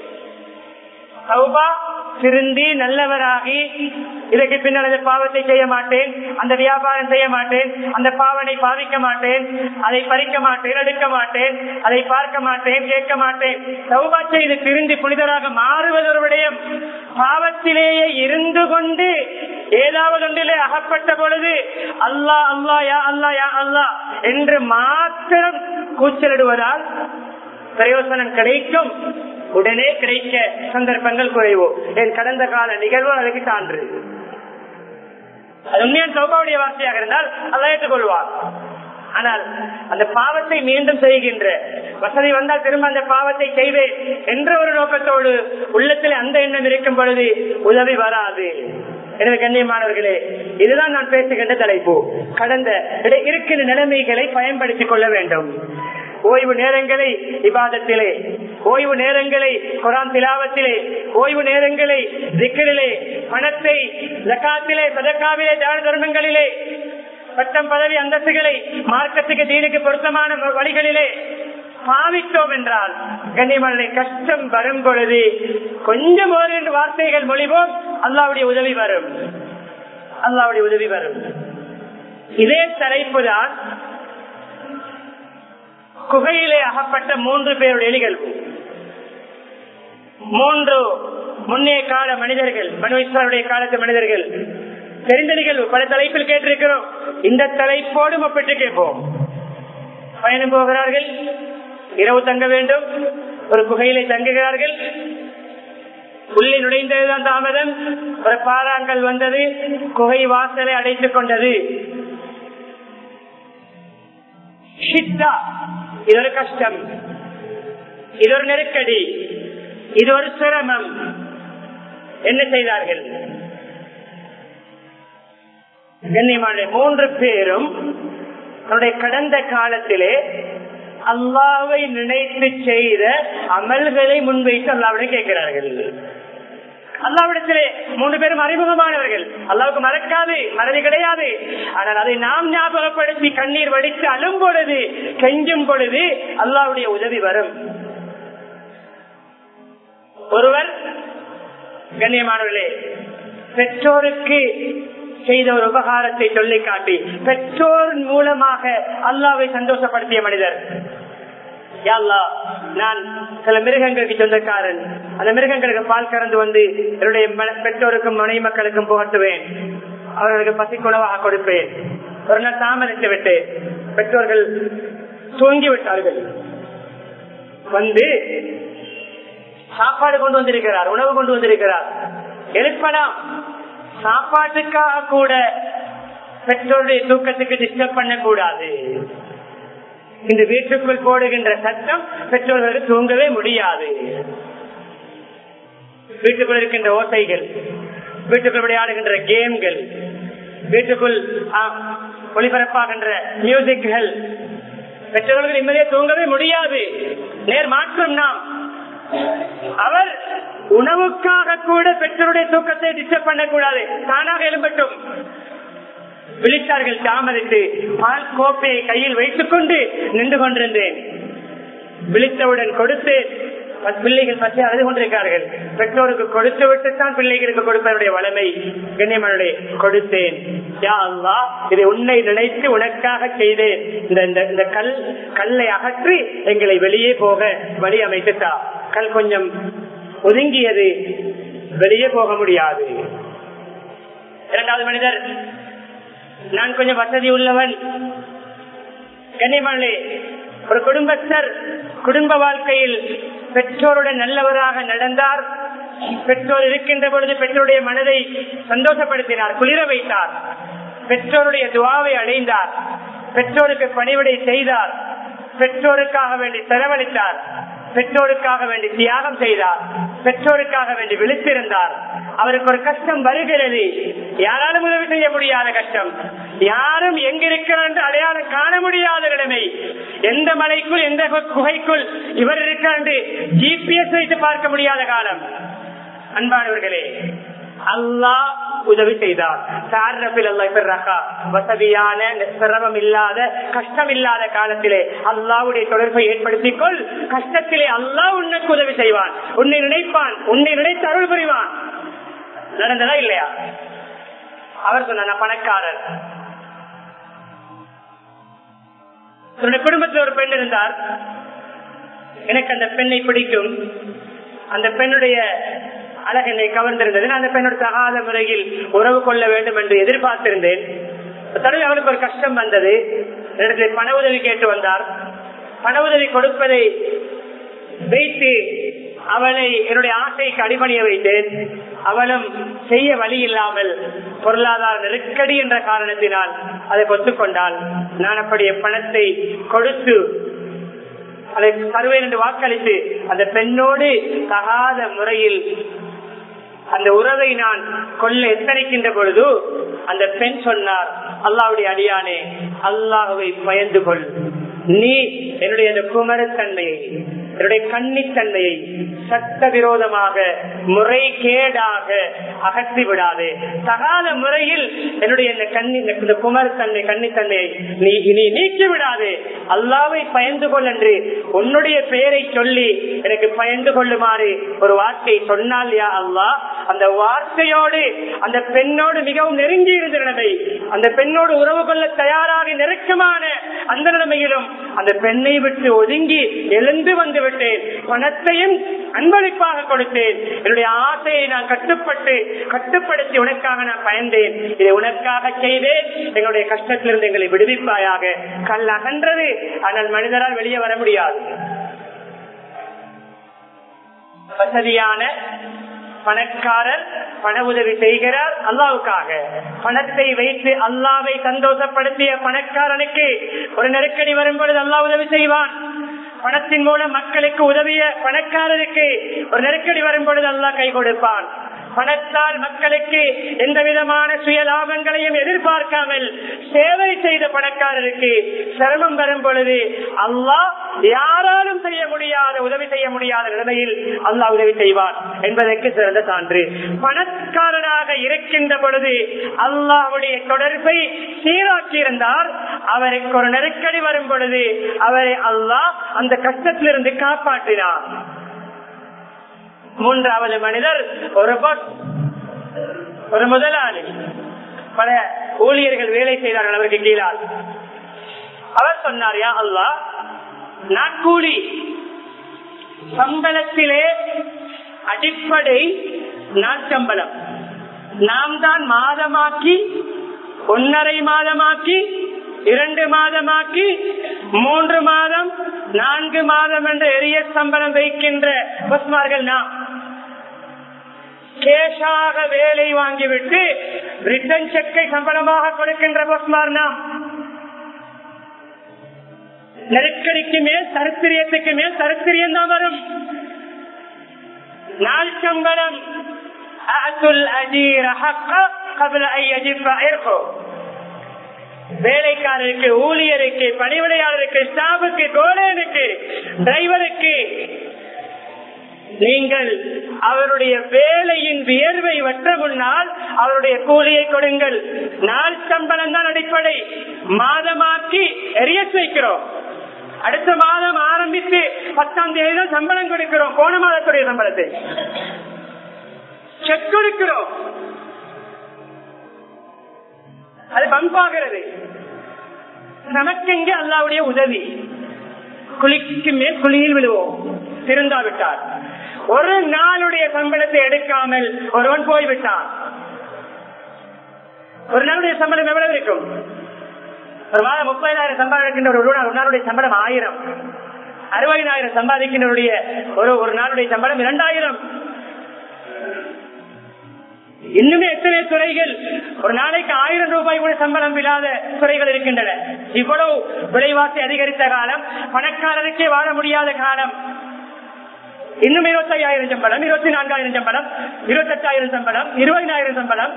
A: சௌபா திருந்தி நல்லவராகி இதற்கு பின்னால் அந்த பாவத்தை செய்ய மாட்டேன் அந்த வியாபாரம் செய்ய மாட்டேன் அந்த பாவனை பாவிக்க மாட்டேன் அதை பறிக்க மாட்டேன் எடுக்க மாட்டேன் அதை பார்க்க மாட்டேன் கேட்க மாட்டேன் சௌபா செய்து திருந்தி புனிதராக மாறுவது ஒரு விடயம் பாவத்திலேயே இருந்து கொண்டு ஏதாவது ஒன்றிலே அகப்பட்ட பொழுது அல்லா அல்லா யா அல்லா யா அல்லா என்று மாத்திரம் கூச்சலிடுவதால் பிரயோசனம் கிடைக்கும் உடனே கிடைக்க சந்தர்ப்பங்கள் குறைவோ என் கடந்த கால நிகழ்வு அதுக்கு சான்று அது உண்மையான சௌபாவுடைய வார்த்தையாக இருந்தால் அதை ஏற்றுக்கொள்வார் ஆனால் அந்த பாவத்தை மீண்டும் செய்கின்ற வசதி வந்தால் திரும்ப அந்த பாவத்தை செய்வேன் என்ற ஒரு நோக்கத்தோடு உள்ளத்தில் அந்த எண்ணம் இருக்கும் பொழுது உதவி வராது எனவே கண்ணியமானவர்களே இதுதான் நான் பேசுகின்ற தலைப்பு கடந்த இருக்கின்ற நிலைமைகளை பயன்படுத்திக் கொள்ள வேண்டும் ஓய்வு நேரங்களை விவாதத்திலே ஓய்வு நேரங்களை குரான் திலாவத்திலே ஓய்வு நேரங்களை திக்கிலே பணத்தை ஜக்காத்திலே சதக்காவிலே தான தர்மங்களிலே பட்டம் பதவி அந்தஸ்துகளை மார்க்கத்துக்கு தீனுக்கு பொருத்தமான வழிகளிலே பாவித்தோம் என்றால் கண்ணியமான கஷ்டம் வரும் பொழுது கொஞ்சம் ஒரு ரெண்டு வார்த்தைகள் மொழிவோம் அல்லாவுடைய உதவி வரும் அல்லாவுடைய உதவி வரும் இதே தலைப்பு தான் குகையிலே அகப்பட்ட மூன்று பேருடைய நிகழ்வு மூன்று முன்னே கால மனிதர்கள் மனு இஸ்லாமுடைய காலத்து மனிதர்கள் தெரிந்த நிகழ்வு பல தலைப்பில் கேட்டிருக்கிறோம் இந்த தலைப்போடு ஒப்பிட்டு கேட்போம் பயணம் போகிறார்கள் இரவு தங்க வேண்டும் ஒரு குகையிலே தங்குகிறார்கள் உள்ளே நுழைந்ததுதான் தாமதம் ஒரு பாறாங்கல் வந்தது குகை வாசலை அடைத்துக் கொண்டது இது ஒரு கஷ்டம் இது ஒரு நெருக்கடி இது ஒரு சிரமம் என்ன செய்தார்கள் கண்ணியமான மூன்று பேரும் தன்னுடைய கடந்த காலத்திலே அல்லாவை நினைத்து செய்த அமல்களை முன்வைத்து அல்லாவிடம் கேட்கிறார்கள் அல்லாவிடத்திலே மூன்று பேரும் அறிமுகமானவர்கள் அல்லாவுக்கு மறக்காது மறதி கிடையாது ஆனால் அதை நாம் ஞாபகப்படுத்தி கண்ணீர் வடித்து அழும் பொழுது கெஞ்சும் பொழுது அல்லாவுடைய உதவி வரும் ஒருவர் கண்ணியமானவர்களே பெற்றோருக்கு செய்த ஒரு உபகாரத்தை சொல்லி காட்டி பெற்றோர் மூலமாக அல்லாவை சந்தோஷப்படுத்திய மனிதர் நான் சில மிருகங்களுக்கு சொந்தக்காரன் அந்த மிருகங்களுக்கு பால் கறந்து வந்து என்னுடைய பெற்றோருக்கும் மனை மக்களுக்கும் புகட்டுவேன் அவர்களுக்கு பசிக்குணவாக கொடுப்பேன் ஒரு நாள் தாமதித்து விட்டு பெற்றோர்கள் தூங்கி விட்டார்கள் வந்து சாப்பாடு கொண்டு வந்திருக்கிறார் உணவு கொண்டு வந்திருக்கிறார் எழுப்பலாம் சாப்பாட்டுக்காக கூட பெற்றோருடைய தூக்கத்துக்கு டிஸ்டர்ப் பண்ணக்கூடாது இந்த வீட்டுக்குள் போடுகின்ற சத்தம் பெற்றோர்களுக்கு தூங்கவே முடியாது வீட்டுக்குள் இருக்கின்ற ஓசைகள் வீட்டுக்குள் விளையாடுகின்ற கேம்கள் வீட்டுக்குள் ஒளிபரப்பாகின்ற மியூசிக்கள் பெற்றோர்கள் நிம்மதியை தூங்கவே முடியாது நேர் மாற்றம் நாம் அவர் உணவுக்காக கூட பெற்றோருடைய தூக்கத்தை டிஸ்டர்ப் பண்ணக்கூடாது தானாக எழும்பட்டும் விழித்தார்கள் தாமதித்து பால் கோப்பையை கையில் வைத்துக் கொண்டு நின்று கொண்டிருந்தேன் விழித்தவுடன் கொடுத்தேன் பிள்ளைகள் பற்றி அழுது கொண்டிருக்கிறார்கள் பெற்றோருக்கு கொடுத்து விட்டுத்தான் பிள்ளைகளுக்கு கொடுப்பதனுடைய வளமை கண்ணியமனுடைய கொடுத்தேன் யா அல்லா இதை உன்னை நினைத்து உனக்காக செய்தேன் இந்த இந்த கல் கல்லை அகற்றி எங்களை வெளியே போக வழி அமைத்துட்டா கல் கொஞ்சம் ஒதுங்கியது வெளியே போக முடியாது இரண்டாவது மனிதர் நான் கொஞ்சம் வசதி உள்ளவன் கன்னிமலை ஒரு குடும்பஸ்தர் குடும்ப வாழ்க்கையில் பெற்றோருடன் நல்லவராக நடந்தார் பெற்றோர் இருக்கின்ற பொழுது பெற்றோருடைய மனதை சந்தோஷப்படுத்தினார் குளிர வைத்தார் பெற்றோருடைய துவாவை அடைந்தார் பெற்றோருக்கு பணிவிடை செய்தார் பெற்றோருக்காக வேண்டி செலவழித்தார் பெற்றோருக்காக வேண்டி தியாகம் செய்தார் பெற்றோருக்காக வேண்டி விழித்திருந்தார் அவருக்கு ஒரு கஷ்டம் வருகிறது யாராலும் உதவி செய்ய முடியாத கஷ்டம் யாரும் எங்கிருக்கிறார் என்று அடையாளம் காண முடியாத நிலைமை எந்த மலைக்குள் எந்த குகைக்குள் இவர் இருக்கிறார் என்று ஜிபிஎஸ் வைத்து பார்க்க முடியாத காலம் அன்பானவர்களே அல்லாஹ் உதவி செய்தார் வசதியான சிரமம் இல்லாத கஷ்டம் இல்லாத காலத்திலே அல்லாவுடைய தொடர்பை ஏற்படுத்திக் கொள் கஷ்டத்திலே அல்லாஹ் உன்னுக்கு உதவி செய்வான் உன்னை நினைப்பான் உன்னை நினைத்து அருள் புரிவான் நடந்ததா இல்லையா அவர் சொன்ன பணக்காரர் குடும்பத்தில் ஒரு பெண் இருந்தார் எனக்கு அந்த பெண்ணை பிடிக்கும் அந்த பெண்ணுடைய அழகு என்னை கவர்ந்திருந்தது நான் அந்த பெண்ணோட தகாத முறையில் உறவு கொள்ள வேண்டும் என்று எதிர்பார்த்திருந்தேன் தடவை அவளுக்கு ஒரு கஷ்டம் வந்தது என்னிடத்தில் பண உதவி கேட்டு வந்தார் பண உதவி கொடுப்பதை வைத்து அவளை என்னுடைய ஆசைக்கு அடிபணிய வைத்தேன் அவளும் செய்ய வழி இல்லாமல் பொருளாதார நெருக்கடி என்ற காரணத்தினால் அதை ஒத்துக்கொண்டால் நான் அப்படியே பணத்தை கொடுத்து அதை தருவேன் என்று வாக்களித்து அந்த பெண்ணோடு தகாத முறையில் அந்த உறவை நான் கொள்ள எத்தனைக்கின்ற பொழுது அந்த பெண் சொன்னார் அல்லாவுடைய அடியானே அல்லாஹுவை பயந்து கொள் நீ என்னுடைய அந்த குமரத்தன்மையை என்னுடைய கன்னித்தன்மையை சட்ட விரோதமாக முறைகேடாக அகற்றி விடாதே தகாத முறையில் என்னுடைய இந்த கண்ணி இந்த குமரத்தன்மை கன்னித்தன்மையை நீ நீ நீக்கி விடாதே அல்லாவை பயந்து கொள் என்று உன்னுடைய பெயரை சொல்லி எனக்கு பயந்து கொள்ளுமாறு ஒரு வார்த்தை சொன்னால் யா அல்லா அந்த வார்த்தையோடு அந்த பெண்ணோடு மிகவும் நெருங்கி இருந்த நிலைமை அந்த பெண்ணோடு உறவு கொள்ள தயாராக நெருக்கமான அந்த நிலைமையிலும் அந்த பெண்ணை விட்டு ஒதுங்கி எழுந்து வந்து விட்டேன் பணத்தையும் அன்பளிப்பாக கொடுத்தேன் என்னுடைய ஆசையை நான் கட்டுப்பட்டு கட்டுப்படுத்தி உனக்காக நான் பயந்தேன் இதை உனக்காக செய்தேன் எங்களுடைய கஷ்டத்திலிருந்து எங்களை விடுவிப்பாயாக கல் அகன்றது ஆனால் மனிதரால் வெளியே வர முடியாது வசதியான பணக்காரர் பண உதவி செய்கிறார் அல்லாவுக்காக பணத்தை வைத்து அல்லாவை சந்தோஷப்படுத்திய பணக்காரனுக்கு ஒரு நெருக்கடி வரும் பொழுது அல்லா உதவி செய்வான் பணத்தின் மூலம் மக்களுக்கு உதவிய பணக்காரருக்கு ஒரு நெருக்கடி வரும் பொழுது அல்லா கை கொடுப்பான் பணத்தால் மக்களுக்கு எந்த விதமான சுய லாபங்களையும் எதிர்பார்க்காமல் சேவை செய்த பணக்காரருக்கு சிரமம் வரும் பொழுது அல்லாஹ் யாராலும் செய்ய முடியாத உதவி செய்ய முடியாத நிலைமையில் அல்லாஹ் உதவி செய்வார் என்பதற்கு சிறந்த சான்று பணக்காரராக இருக்கின்ற பொழுது அல்லாஹுடைய தொடர்பை சீராக்கி இருந்தார் அவருக்கு ஒரு நெருக்கடி வரும் பொழுது அவரை அல்லாஹ் அந்த கஷ்டத்திலிருந்து காப்பாற்றினார் மூன்றாவது மனிதர் ஒரு பஸ் ஒரு முதலாளி பல ஊழியர்கள் வேலை செய்தார்கள் அவருக்கு கீழால் அவர் சொன்னார் யா அல்லா நாட்கூலி சம்பளத்திலே அடிப்படை நாட்சம்பளம் நாம் தான் மாதமாக்கி ஒன்னரை மாதமாக்கி இரண்டு மாதமாக்கி மூன்று மாதம் நான்கு மாதம் என்ற எரிய சம்பளம் வைக்கின்ற பஸ்மார்கள் நாம் கேஷாக வேலை வாங்கிவிட்டு ரிட்டன் செக்கை சம்பளமாக கொடுக்கின்ற பஸ்மார் நாம் நெருக்கடிக்கு மேல் சரித்திரியத்துக்கு மேல் சரித்திரியம் தான் வரும் நாள் சம்பளம் வேலைக்காரருக்கு ஊழியருக்கு பணிவிடையாளருக்கு ஸ்டாஃபுக்கு கோலேனுக்கு டிரைவருக்கு நீங்கள் அவருடைய வேலையின் வியர்வை வற்ற முன்னால் அவருடைய கூலியை கொடுங்கள் நாள் சம்பளம் தான் அடிப்படை மாதமாக்கி எரிய வைக்கிறோம் அடுத்த மாதம் ஆரம்பித்து பத்தாம் தேதி தான் சம்பளம் கொடுக்கிறோம் போன மாதத்துடைய சம்பளத்தை செக் கொடுக்கிறோம் அது பம்பாகிறது நமக்கு இங்கே அல்லாவுடைய உதவி குளிக்கு மேல் குழியில் விழுவோம் திருந்தாவிட்டார் ஒரு நாளுடைய சம்பளத்தை எடுக்காமல் ஒருவன் போய்விட்டான் ஒரு நாளுடைய சம்பளம் எவ்வளவு இருக்கும் ஒரு மாதம் முப்பதாயிரம் சம்பாதிக்கின்ற ஒரு ஒரு நாளுடைய சம்பளம் ஆயிரம் அறுபதாயிரம் சம்பாதிக்கின்றவருடைய ஒரு ஒரு நாளுடைய சம்பளம் இரண்டாயிரம் இன்னுமே எத்தனை துறைகள் ஒரு நாளைக்கு ஆயிரம் ரூபாய் கூட சம்பளம் இல்லாத துறைகள் இருக்கின்றன இவ்வளவு விலைவாசி அதிகரித்த காலம் பணக்காரருக்கே வாழ முடியாத காலம் இன்னும் இருபத்தி ஐயாயிரம் சம்பளம் இருபத்தி நான்காயிரம் சம்பளம் இருபத்தி எட்டாயிரம் சம்பளம் இருபதாயிரம் சம்பளம்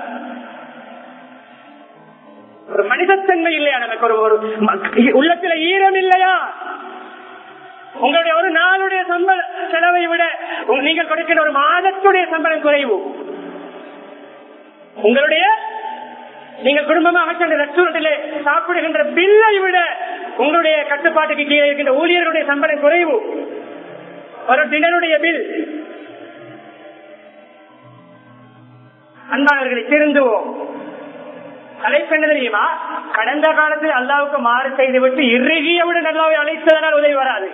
A: ஒரு மனிதத்தன்மை இல்லையா நமக்கு ஒரு ஒரு உள்ளத்துல ஈரம் இல்லையா உங்களுடைய ஒரு நாளுடைய சம்பள செலவை விட நீங்கள் கொடுக்கின்ற ஒரு மாதத்துடைய சம்பளம் குறைவு உங்களுடைய நீங்க குடும்பமாக சென்ற ரெஸ்டாரண்டிலே சாப்பிடுகின்ற பில்லை விட உங்களுடைய கட்டுப்பாட்டுக்கு கீழே இருக்கின்ற ஊழியர்களுடைய சம்பளம் குறைவு ஒரு டினருடைய பில் அன்பாளர்களை திருந்துவோம் தலைப்பெண்ண தெரியுமா கடந்த காலத்தில் அல்லாவுக்கு மாறு செய்துவிட்டு இறுகியவுடன் அல்லாவை அழைத்ததனால் உதவி வராது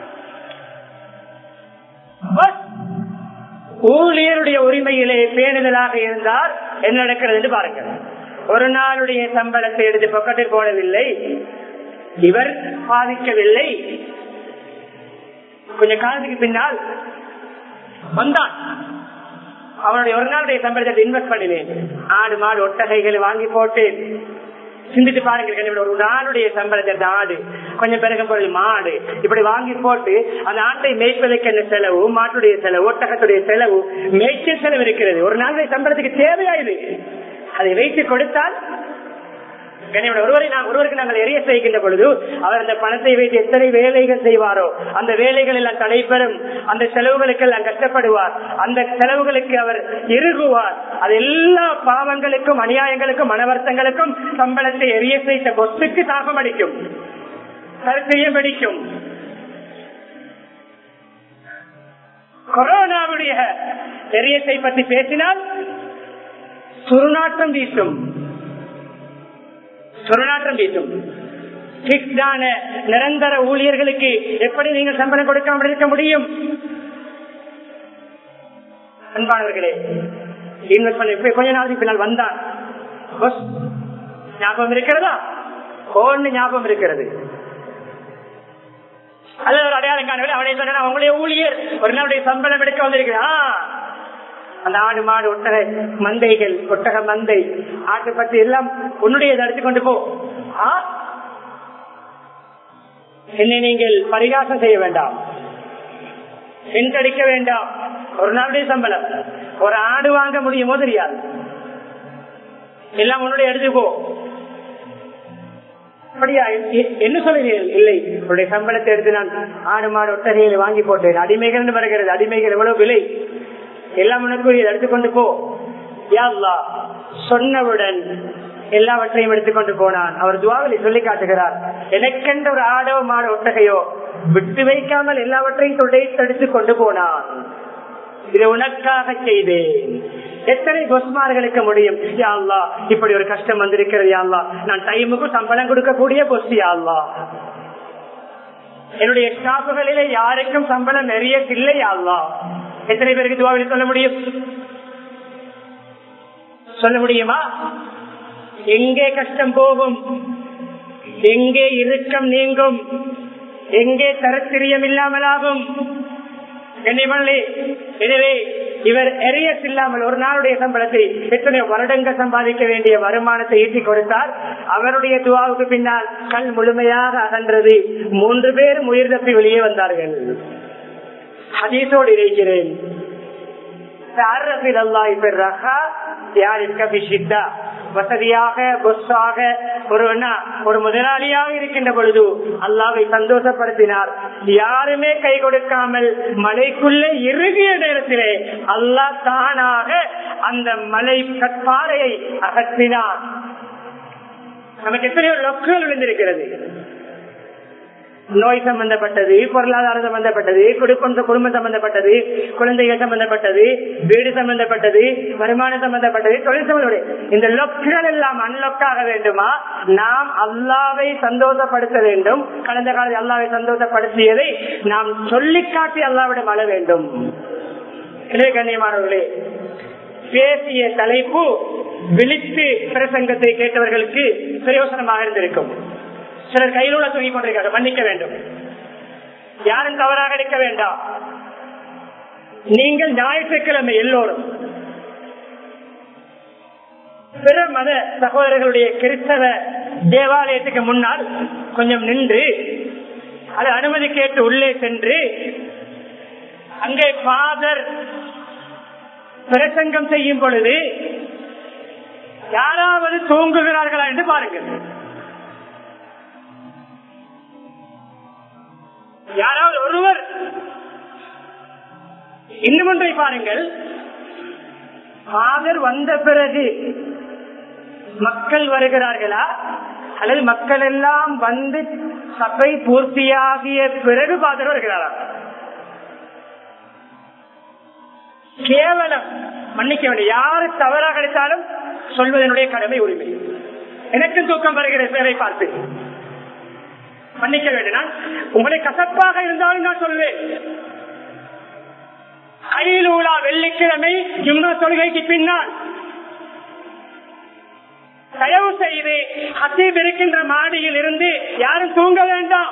A: ஊழியருடைய உரிமையிலே பேணுதலாக இருந்தால் என்ன நடக்கிறது என்று பாருங்கள் ஒரு நாளுடைய சம்பளத்தை எடுத்து பக்கத்தில் போடவில்லை இவர் பாதிக்கவில்லை கொஞ்சம் காலத்துக்கு பின்னால் வந்தான் அவனுடைய ஒரு நாளுடைய சம்பளத்தை இன்வெஸ்ட் பண்ணினேன் ஆடு மாடு ஒட்டகைகளை வாங்கி போட்டேன் சிந்தித்து பாருங்க ஒரு நாளுடைய சம்பளத்தை ஆடு கொஞ்சம் பிறகு பொருள் மாடு இப்படி வாங்கி போட்டு அந்த ஆட்டை மேய்ப்பதற்கு என்ன செலவு மாட்டுடைய செலவு ஒட்டகத்துடைய செலவு மேய்ச்சல் செலவு இருக்கிறது ஒரு நாளுடைய சம்பளத்துக்கு தேவையா இது அதை வைத்து கொடுத்தால் ஒருவரை நான் ஒருவருக்கு நாங்கள் எரிய செய்கின்ற பொழுது அவர் அந்த பணத்தை வைத்து எத்தனை வேலைகள் செய்வாரோ அந்த வேலைகள் எல்லாம் தடைபெறும் அந்த செலவுகளுக்கு எல்லாம் கஷ்டப்படுவார் அந்த செலவுகளுக்கு அவர் இறுகுவார் அது எல்லா பாவங்களுக்கும் அநியாயங்களுக்கும் மனவர்த்தங்களுக்கும் சம்பளத்தை எரிய செய்த கொத்துக்கு தாகம் அடிக்கும் கருத்தையும் பிடிக்கும் கொரோனாவுடைய தெரியத்தை பற்றி பேசினால் சுருநாற்றம் வீசும் சுருநாற்றம் வீசும் நிரந்தர ஊழியர்களுக்கு எப்படி நீங்கள் சம்பளம் கொடுக்காமல் இருக்க முடியும் அன்பானவர்களே இன்வெஸ்ட் பண்ண கொஞ்ச நாளைக்கு பின்னால் வந்தான் ஞாபகம் இருக்கிறதா ஒன்னு ஞாபகம் இருக்கிறது அல்ல ஒரு அடையாளம் காணவில்லை அவனை சொன்ன அவங்களே ஊழியர் ஒரு நாளுடைய சம்பளம் எடுக்க வந்திருக்கிறான் அந்த ஆடு மாடு ஒட்டக மந்தைகள் ஒட்டக மந்தை ஆட்டு பற்றி எல்லாம் உன்னுடைய எடுத்துக்கொண்டு போ என்னை நீங்கள் பரிகாசம் செய்ய வேண்டாம் பெண்கடிக்க வேண்டாம் ஒரு நாளுடைய சம்பளம் ஒரு ஆடு வாங்க முடியுமோ தெரியாது எல்லாம் உன்னுடைய எடுத்துக்கோ அப்படியா எ- என்ன சொல்லுகிறீர்கள் இல்லை உன்னுடைய சம்பளத்தை எடுத்து நான் ஆடு மாடு ஒட்டகைகளை வாங்கி போட்டேன் அடிமைகள் வருகிறது அடிமைகள் எவ்வளவு விலை எல்லாம் உனக்குரியது எடுத்துக்கொண்டு போ யா அல்லாஹ், சொன்னவுடன் எல்லாவற்றையும் எடுத்துக்கொண்டு போனான் அவர் துவாவிலை சொல்லி காட்டுகிறார் எனக்கென்ற ஒரு ஆடோ மாடோ ஒட்டகையோ விட்டு வைக்காமல் எல்லாவற்றையும் தொடைத்தெடுத்து கொண்டு போனான் இதை உனக்காக செய்தேன் எத்தனை பொஸ்மார்களுக்கு முடியும் யா அல்லாஹ், இப்படி ஒரு கஷ்டம் வந்திருக்கிறது யா அல்லாஹ். நான் டைமுக்கு சம்பளம் கொடுக்கக்கூடிய பொஸ் யா அல்லாஹ். என்னுடைய ஸ்டாஃபுகளிலே யாருக்கும் சம்பளம் நிறைய இல்லை யா அல்லாஹ். எத்தனை பேருக்கு துவாவில் சொல்ல முடியும் சொல்ல முடியுமா எங்கே கஷ்டம் போகும் எங்கே இறுக்கம் நீங்கும் எங்கே தரத்திரியம் இல்லாமலாகும் கண்ணியமல்லே எனவே இவர் எரியஸ் இல்லாமல் ஒரு நாளுடைய சம்பளத்தை எத்தனை வருடங்கள் சம்பாதிக்க வேண்டிய வருமானத்தை ஈட்டி கொடுத்தார் அவருடைய துவாவுக்கு பின்னால் கண் முழுமையாக அகன்றது மூன்று பேரும் உயிர் தப்பி வெளியே வந்தார்கள் ஹதீஸோடு இருக்கிறேன் تعرف الله في الرخاء يعرفك في الشدة வசதியாக பொஸ்ஸாக ஒரு ஒரு முதலாளியாக இருக்கின்ற பொழுது அல்லாவை சந்தோஷப்படுத்தினார் யாருமே கை கொடுக்காமல் மலைக்குள்ளே இறுகிய நேரத்திலே அல்லாஹ் தானாக அந்த மலை கற்பாறையை அகற்றினார் நமக்கு எத்தனையோ லொக்குகள் விழுந்திருக்கிறது நோய் சம்பந்தப்பட்டது பொருளாதாரம் சம்பந்தப்பட்டது குடும்ப குடும்பம் சம்பந்தப்பட்டது குழந்தைகள் சம்பந்தப்பட்டது வீடு சம்பந்தப்பட்டது வருமானம் சம்பந்தப்பட்டது தொழில் சம்பந்தப்பட்டது இந்த லொக்குகள் எல்லாம் அன்லொக்காக வேண்டுமா நாம் அல்லாவை சந்தோஷப்படுத்த வேண்டும் கடந்த காலத்தில் அல்லாவை சந்தோஷப்படுத்தியதை நாம் சொல்லி காட்டி அல்லாவிடம் அழ வேண்டும் எனவே கண்ணியமானவர்களே பேசிய தலைப்பு விழித்து பிரசங்கத்தை கேட்டவர்களுக்கு பிரயோசனமாக இருந்திருக்கும் சிலர் கையிலுள்ள தூங்கிக் கொண்டிருக்கிறார்கள் மன்னிக்க வேண்டும் யாரும் தவறாக எடுக்க வேண்டாம் நீங்கள் ஞாயிற்றுக்கிழமை எல்லோரும் பிற மத சகோதரர்களுடைய கிறிஸ்தவ தேவாலயத்துக்கு முன்னால் கொஞ்சம் நின்று அது அனுமதி கேட்டு உள்ளே சென்று அங்கே ஃபாதர் பிரசங்கம் செய்யும் பொழுது யாராவது தூங்குகிறார்களா என்று பாருங்கள் யாராவது ஒருவர் இன்னும் ஒன்றை பாருங்கள் ஃபாதர் வந்த பிறகு மக்கள் வருகிறார்களா அல்லது மக்கள் எல்லாம் வந்து சபை பூர்த்தியாகிய பிறகு ஃபாதர் வருகிறாரா கேவலம் மன்னிக்க வேண்டும் யாரு தவறாக எடுத்தாலும் சொல்வதனுடைய கடமை உரிமை எனக்கும் தூக்கம் வருகிற சேவை பார்த்து மன்னிக்க வேண்டும் நான் உங்களை கசப்பாக இருந்தாலும் நான் சொல்வேன் கையிலூலா வெள்ளிக்கிழமை ஜும்மா தொழுகைக்கு பின்னால் தயவு செய்து ஹசீப் இருக்கின்ற மாடியில் இருந்து யாரும் தூங்க வேண்டாம்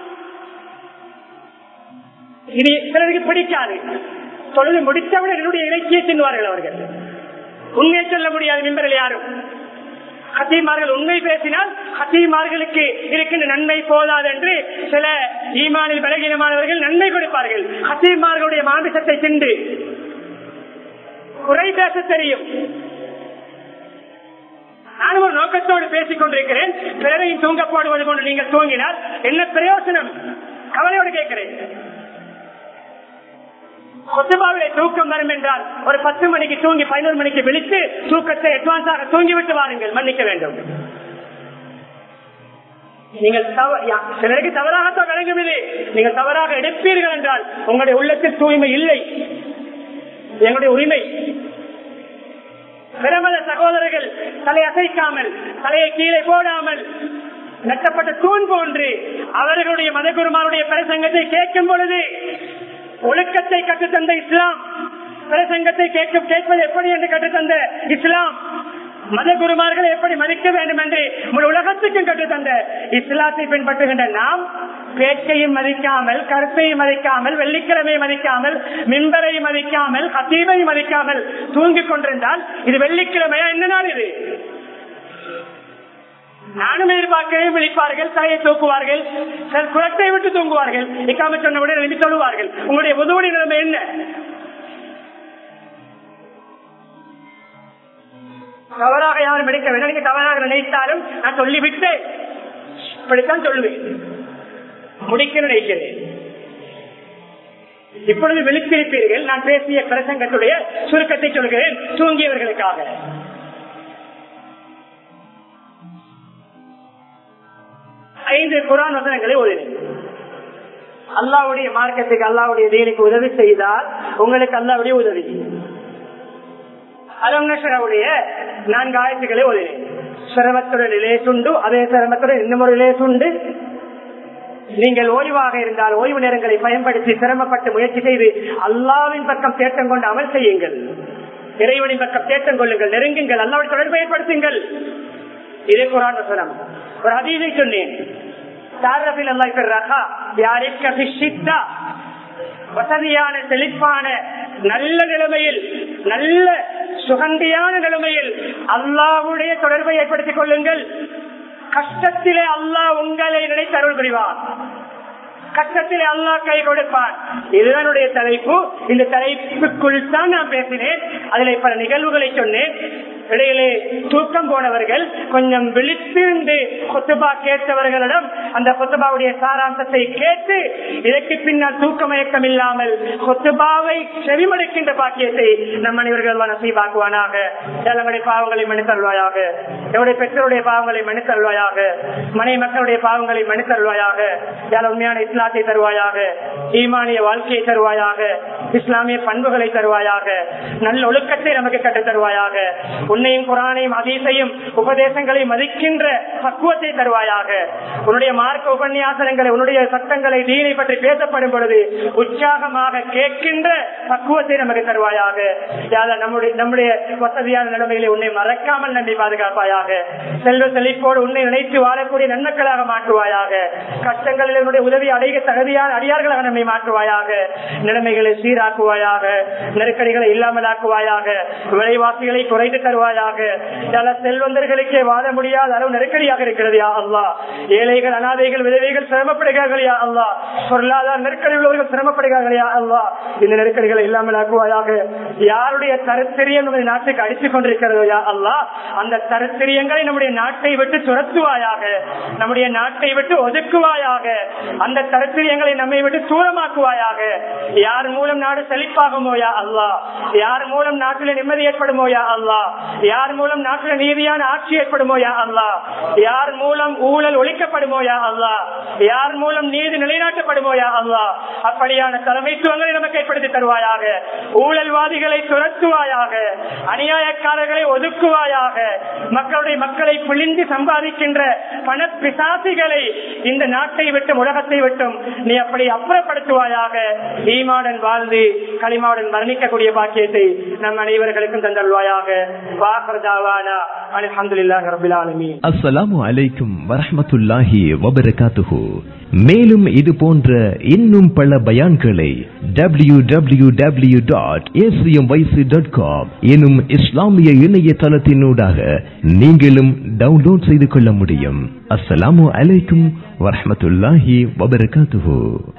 A: இது சிலருக்கு பிடிக்காது தொழுது முடித்தவுடன் என்னுடைய இலக்கிய தின்வார்கள் அவர்கள் உண்மை சொல்ல முடியாது மின்பரில் யாரும் ஹசீமார்கள் உண்மை பேசினால் ஹசீமார்களுக்கு இருக்கின்ற நன்மை போதாது என்று சில ஈமானில் பலகீனமானவர்கள் நன்மை கொடுப்பார்கள் ஹசீமார்களுடைய மாமிசத்தை தின்று குறை பேச தெரியும் நானும் ஒரு நோக்கத்தோடு பேசிக் கொண்டிருக்கிறேன் பிறரையும் தூங்க போடுவது கொண்டு நீங்கள் தூங்கினால் என்ன பிரயோசனம் கவலையோடு கேட்கிறேன் கொத்துபாவிலே தூக்கம் வரும் என்றால் ஒரு பத்து மணிக்கு தூங்கி பதினோரு மணிக்கு விழித்து தூக்கத்தை அட்வான்ஸாக தூங்கிவிட்டு வாருங்கள் மன்னிக்க வேண்டும் நீங்கள் சிலருக்கு தவறாகத்தான் விளங்குவது நீங்கள் தவறாக எடுப்பீர்கள் என்றால் உங்களுடைய உள்ளத்தில் தூய்மை இல்லை எங்களுடைய உரிமை பிரமத சகோதரர்கள் தலை அசைக்காமல் தலையை கீழே போடாமல் நட்டப்பட்ட தூண் போன்று அவர்களுடைய மதகுருமாருடைய பிரசங்கத்தை கேட்கும் பொழுது ஒழுக்கத்தை கற்றுத்தந்த இஸ்லாம் பிரசங்கத்தை கேட்கும் கேட்பது எப்படி என்று கற்றுத்தந்த இஸ்லாம் மத குருமார்களை எப்படி மதிக்க வேண்டும் என்று முழு உலகத்துக்கும் கற்றுத்தந்த இஸ்லாத்தை பின்பற்றுகின்ற நாம் பேச்சையும் மதிக்காமல் கருத்தையும் மதிக்காமல் வெள்ளிக்கிழமையை மதிக்காமல் மின்பரை மதிக்காமல் கத்தீபை மதிக்காமல் தூங்கிக் கொண்டிருந்தால் இது வெள்ளிக்கிழமையா என்ன நாள் இது நானும் எதிர்பார்க்கவே விழிப்பார்கள் தலையை தூக்குவார்கள் குளத்தை விட்டு தூங்குவார்கள் இக்காம சொன்னவுடன் எழுப்பி சொல்லுவார்கள் உங்களுடைய உதவுடைய நிலைமை என்ன தவறாக யாரும் எடுக்க வேண்டாம் நீங்க தவறாக நினைத்தாலும் நான் சொல்லிவிட்டேன் இப்படித்தான் சொல்லுவேன் முடிக்க நினைக்கிறேன் இப்பொழுது விழித்திருப்பீர்கள் நான் பேசிய பிரசங்கத்துடைய சுருக்கத்தை சொல்கிறேன் தூங்கியவர்களுக்காக ஐந்து குரான் வசனங்களை ஓதினேன் அல்லாவுடைய மார்க்கத்துக்கு அல்லாவுடைய தீனுக்கு உதவி செய்தால் உங்களுக்கு அல்லாவுடைய உதவி அலம்னேஸ்வராவுடைய நான்கு ஆயத்துக்களை ஓதினேன் சிரமத்துடன் லேசுண்டு அதே சிரமத்துடன் இன்னும் ஒரு லேசுண்டு நீங்கள் ஓய்வாக இருந்தால் ஓய்வு நேரங்களை பயன்படுத்தி சிரமப்பட்டு முயற்சி செய்து அல்லாவின் பக்கம் தேட்டம் கொண்டு அமல் செய்யுங்கள் இறைவனின் பக்கம் தேட்டம் கொள்ளுங்கள் நெருங்குங்கள் அல்லாவுடைய தொடர்பை ஏற்படுத்துங்கள் இதே குரான் வசனம் ஒரு அதீதை சொன்னேன் தாரபில் அல்லா ரகா யாரிக்க பிஷித்தா வசதியான செழிப்பான நல்ல நிலைமையில் நல்ல சுகந்தியான நிலைமையில் அல்லாவுடைய தொடர்பை ஏற்படுத்திக் கொள்ளுங்கள் கஷ்டத்திலே அல்லாஹ் உங்களை நினைத்து அருள் புரிவார் கஷ்டத்திலே அல்லாஹ் கை கொடுப்பார் இதுதான் தலைப்பு இந்த தலைப்புக்குள் தான் நான் பேசினேன் அதில் பல நிகழ்வுகளை சொன்னேன் இடையிலே தூக்கம் போனவர்கள் கொஞ்சம் விழித்திருந்து கொத்துபா கேட்டவர்களிடம் அந்த கொத்துபாவுடைய சாராம்சத்தை கேட்டு இதற்கு பின்னால் தூக்க மயக்கம் இல்லாமல் கொத்துபாவை செவிமடுக்கின்ற பாக்கியத்தை நம் அனைவர்கள் நசீபாக்குவானாக நம்முடைய பாவங்களை மன்னித்தருள்வாயாக எவருடைய பெற்றோருடைய பாவங்களை மன்னித்தருள்வாயாக மனை மக்களுடைய பாவங்களை மன்னித்தருள்வாயாக யார் உண்மையான இஸ்லாத்தை தருவாயாக ஈமானிய வாழ்க்கையை தருவாயாக இஸ்லாமிய பண்புகளை தருவாயாக நல்ல ஒழுக்கத்தை நமக்கு கற்றுத் தருவாயாக உன்னையும் குரானையும் அதீசையும் உபதேசங்களை மதிக்கின்ற பக்குவத்தை தருவாயாக உன்னுடைய மார்க்க உபன்யாசனங்களை உன்னுடைய சட்டங்களை தீனை பற்றி பேசப்படும் பொழுது உற்சாகமாக கேட்கின்ற பக்குவத்தை நமக்கு தருவாயாக யாத நம்முடைய நம்முடைய வசதியான நிலைமைகளை உன்னை மறக்காமல் நம்பி பாதுகாப்பாயாக செல்வ செழிப்போடு உன்னை நினைத்து வாழக்கூடிய நன்மக்களாக மாற்றுவாயாக கஷ்டங்களில் உன்னுடைய உதவி அடைய தகுதியான அடியார்களாக நம்மை மாற்றுவாயாக நிலைமைகளை சீராக்குவாயாக நெருக்கடிகளை இல்லாமலாக்குவாயாக விலைவாசிகளை குறைத்து தருவாயாக பல செல்வந்தர்களுக்கே வாழ முடியாத அளவு நெருக்கடியாக இருக்கிறது யா அல்லா ஏழைகள் அனாதைகள் விதவைகள் சிரமப்படுகிறார்கள் யா அல்லா பொருளாதார நெருக்கடி உள்ளவர்கள் சிரமப்படுகிறார்கள் யா அல்லா இந்த நெருக்கடிகளை இல்லாமல் ஆக்குவாயாக யாருடைய தரத்திரியம் நம்முடைய நாட்டுக்கு அடித்துக் கொண்டிருக்கிறதோ யா அல்லா அந்த தரத்திரியங்களை நம்முடைய நாட்டை விட்டு துரத்துவாயாக நம்முடைய நாட்டை விட்டு ஒதுக்குவாயாக அந்த தரத்திரியங்களை நம்மை விட்டு தூரமாக்குவாயாக யார் மூலம் நாடு செழிப்பாகுமோ யா அல்லா யார் மூலம் நாட்டில் நிம்மதி ஏற்படுமோ யா அல்லா யார் மூலம் நாட்டில் நீதியான ஆட்சி ஏற்படுமோ யா அல்லா யார் மூலம் ஊழல் ஒழிக்கப்படுமோ யா அல்லா யார் மூலம் நீதி நிலைநாட்டப்படுமோ யா அல்லா அப்படியான தலைமைத்துவங்களை நமக்கு ஏற்படுத்தி தருவாயாக ஊழல்வாதிகளை துரத்துவாயாக அநியாயக்காரர்களை ஒதுக்குவாயாக மக்களுடைய மக்களை பிழிந்து சம்பாதிக்கின்ற பண பிசாசிகளை இந்த நாட்டை விட்டும் உலகத்தை விட்டும் நீ அப்படி அப்புறப்படுத்துவாயாக ஈமாடன் வாழ்ந்து களிமாவுடன் மரணிக்கக்கூடிய பாக்கியத்தை நம் அனைவர்களுக்கும் தந்தல்வாயாக
B: அஸ்ஸலாமு அலைக்கும் வரஹமத்துல்லாஹி வபரகாத்துஹு மேலும் இது போன்ற இன்னும் பல பயான்களை W W W dot ACM YC dot com எனும் இஸ்லாமிய இணையதளத்தினூடாக நீங்களும் டவுன்லோட் செய்து கொள்ள முடியும் அஸ்ஸலாமு அலைக்கும் வரஹமத்துல்லாஹி வபரகாத்துஹு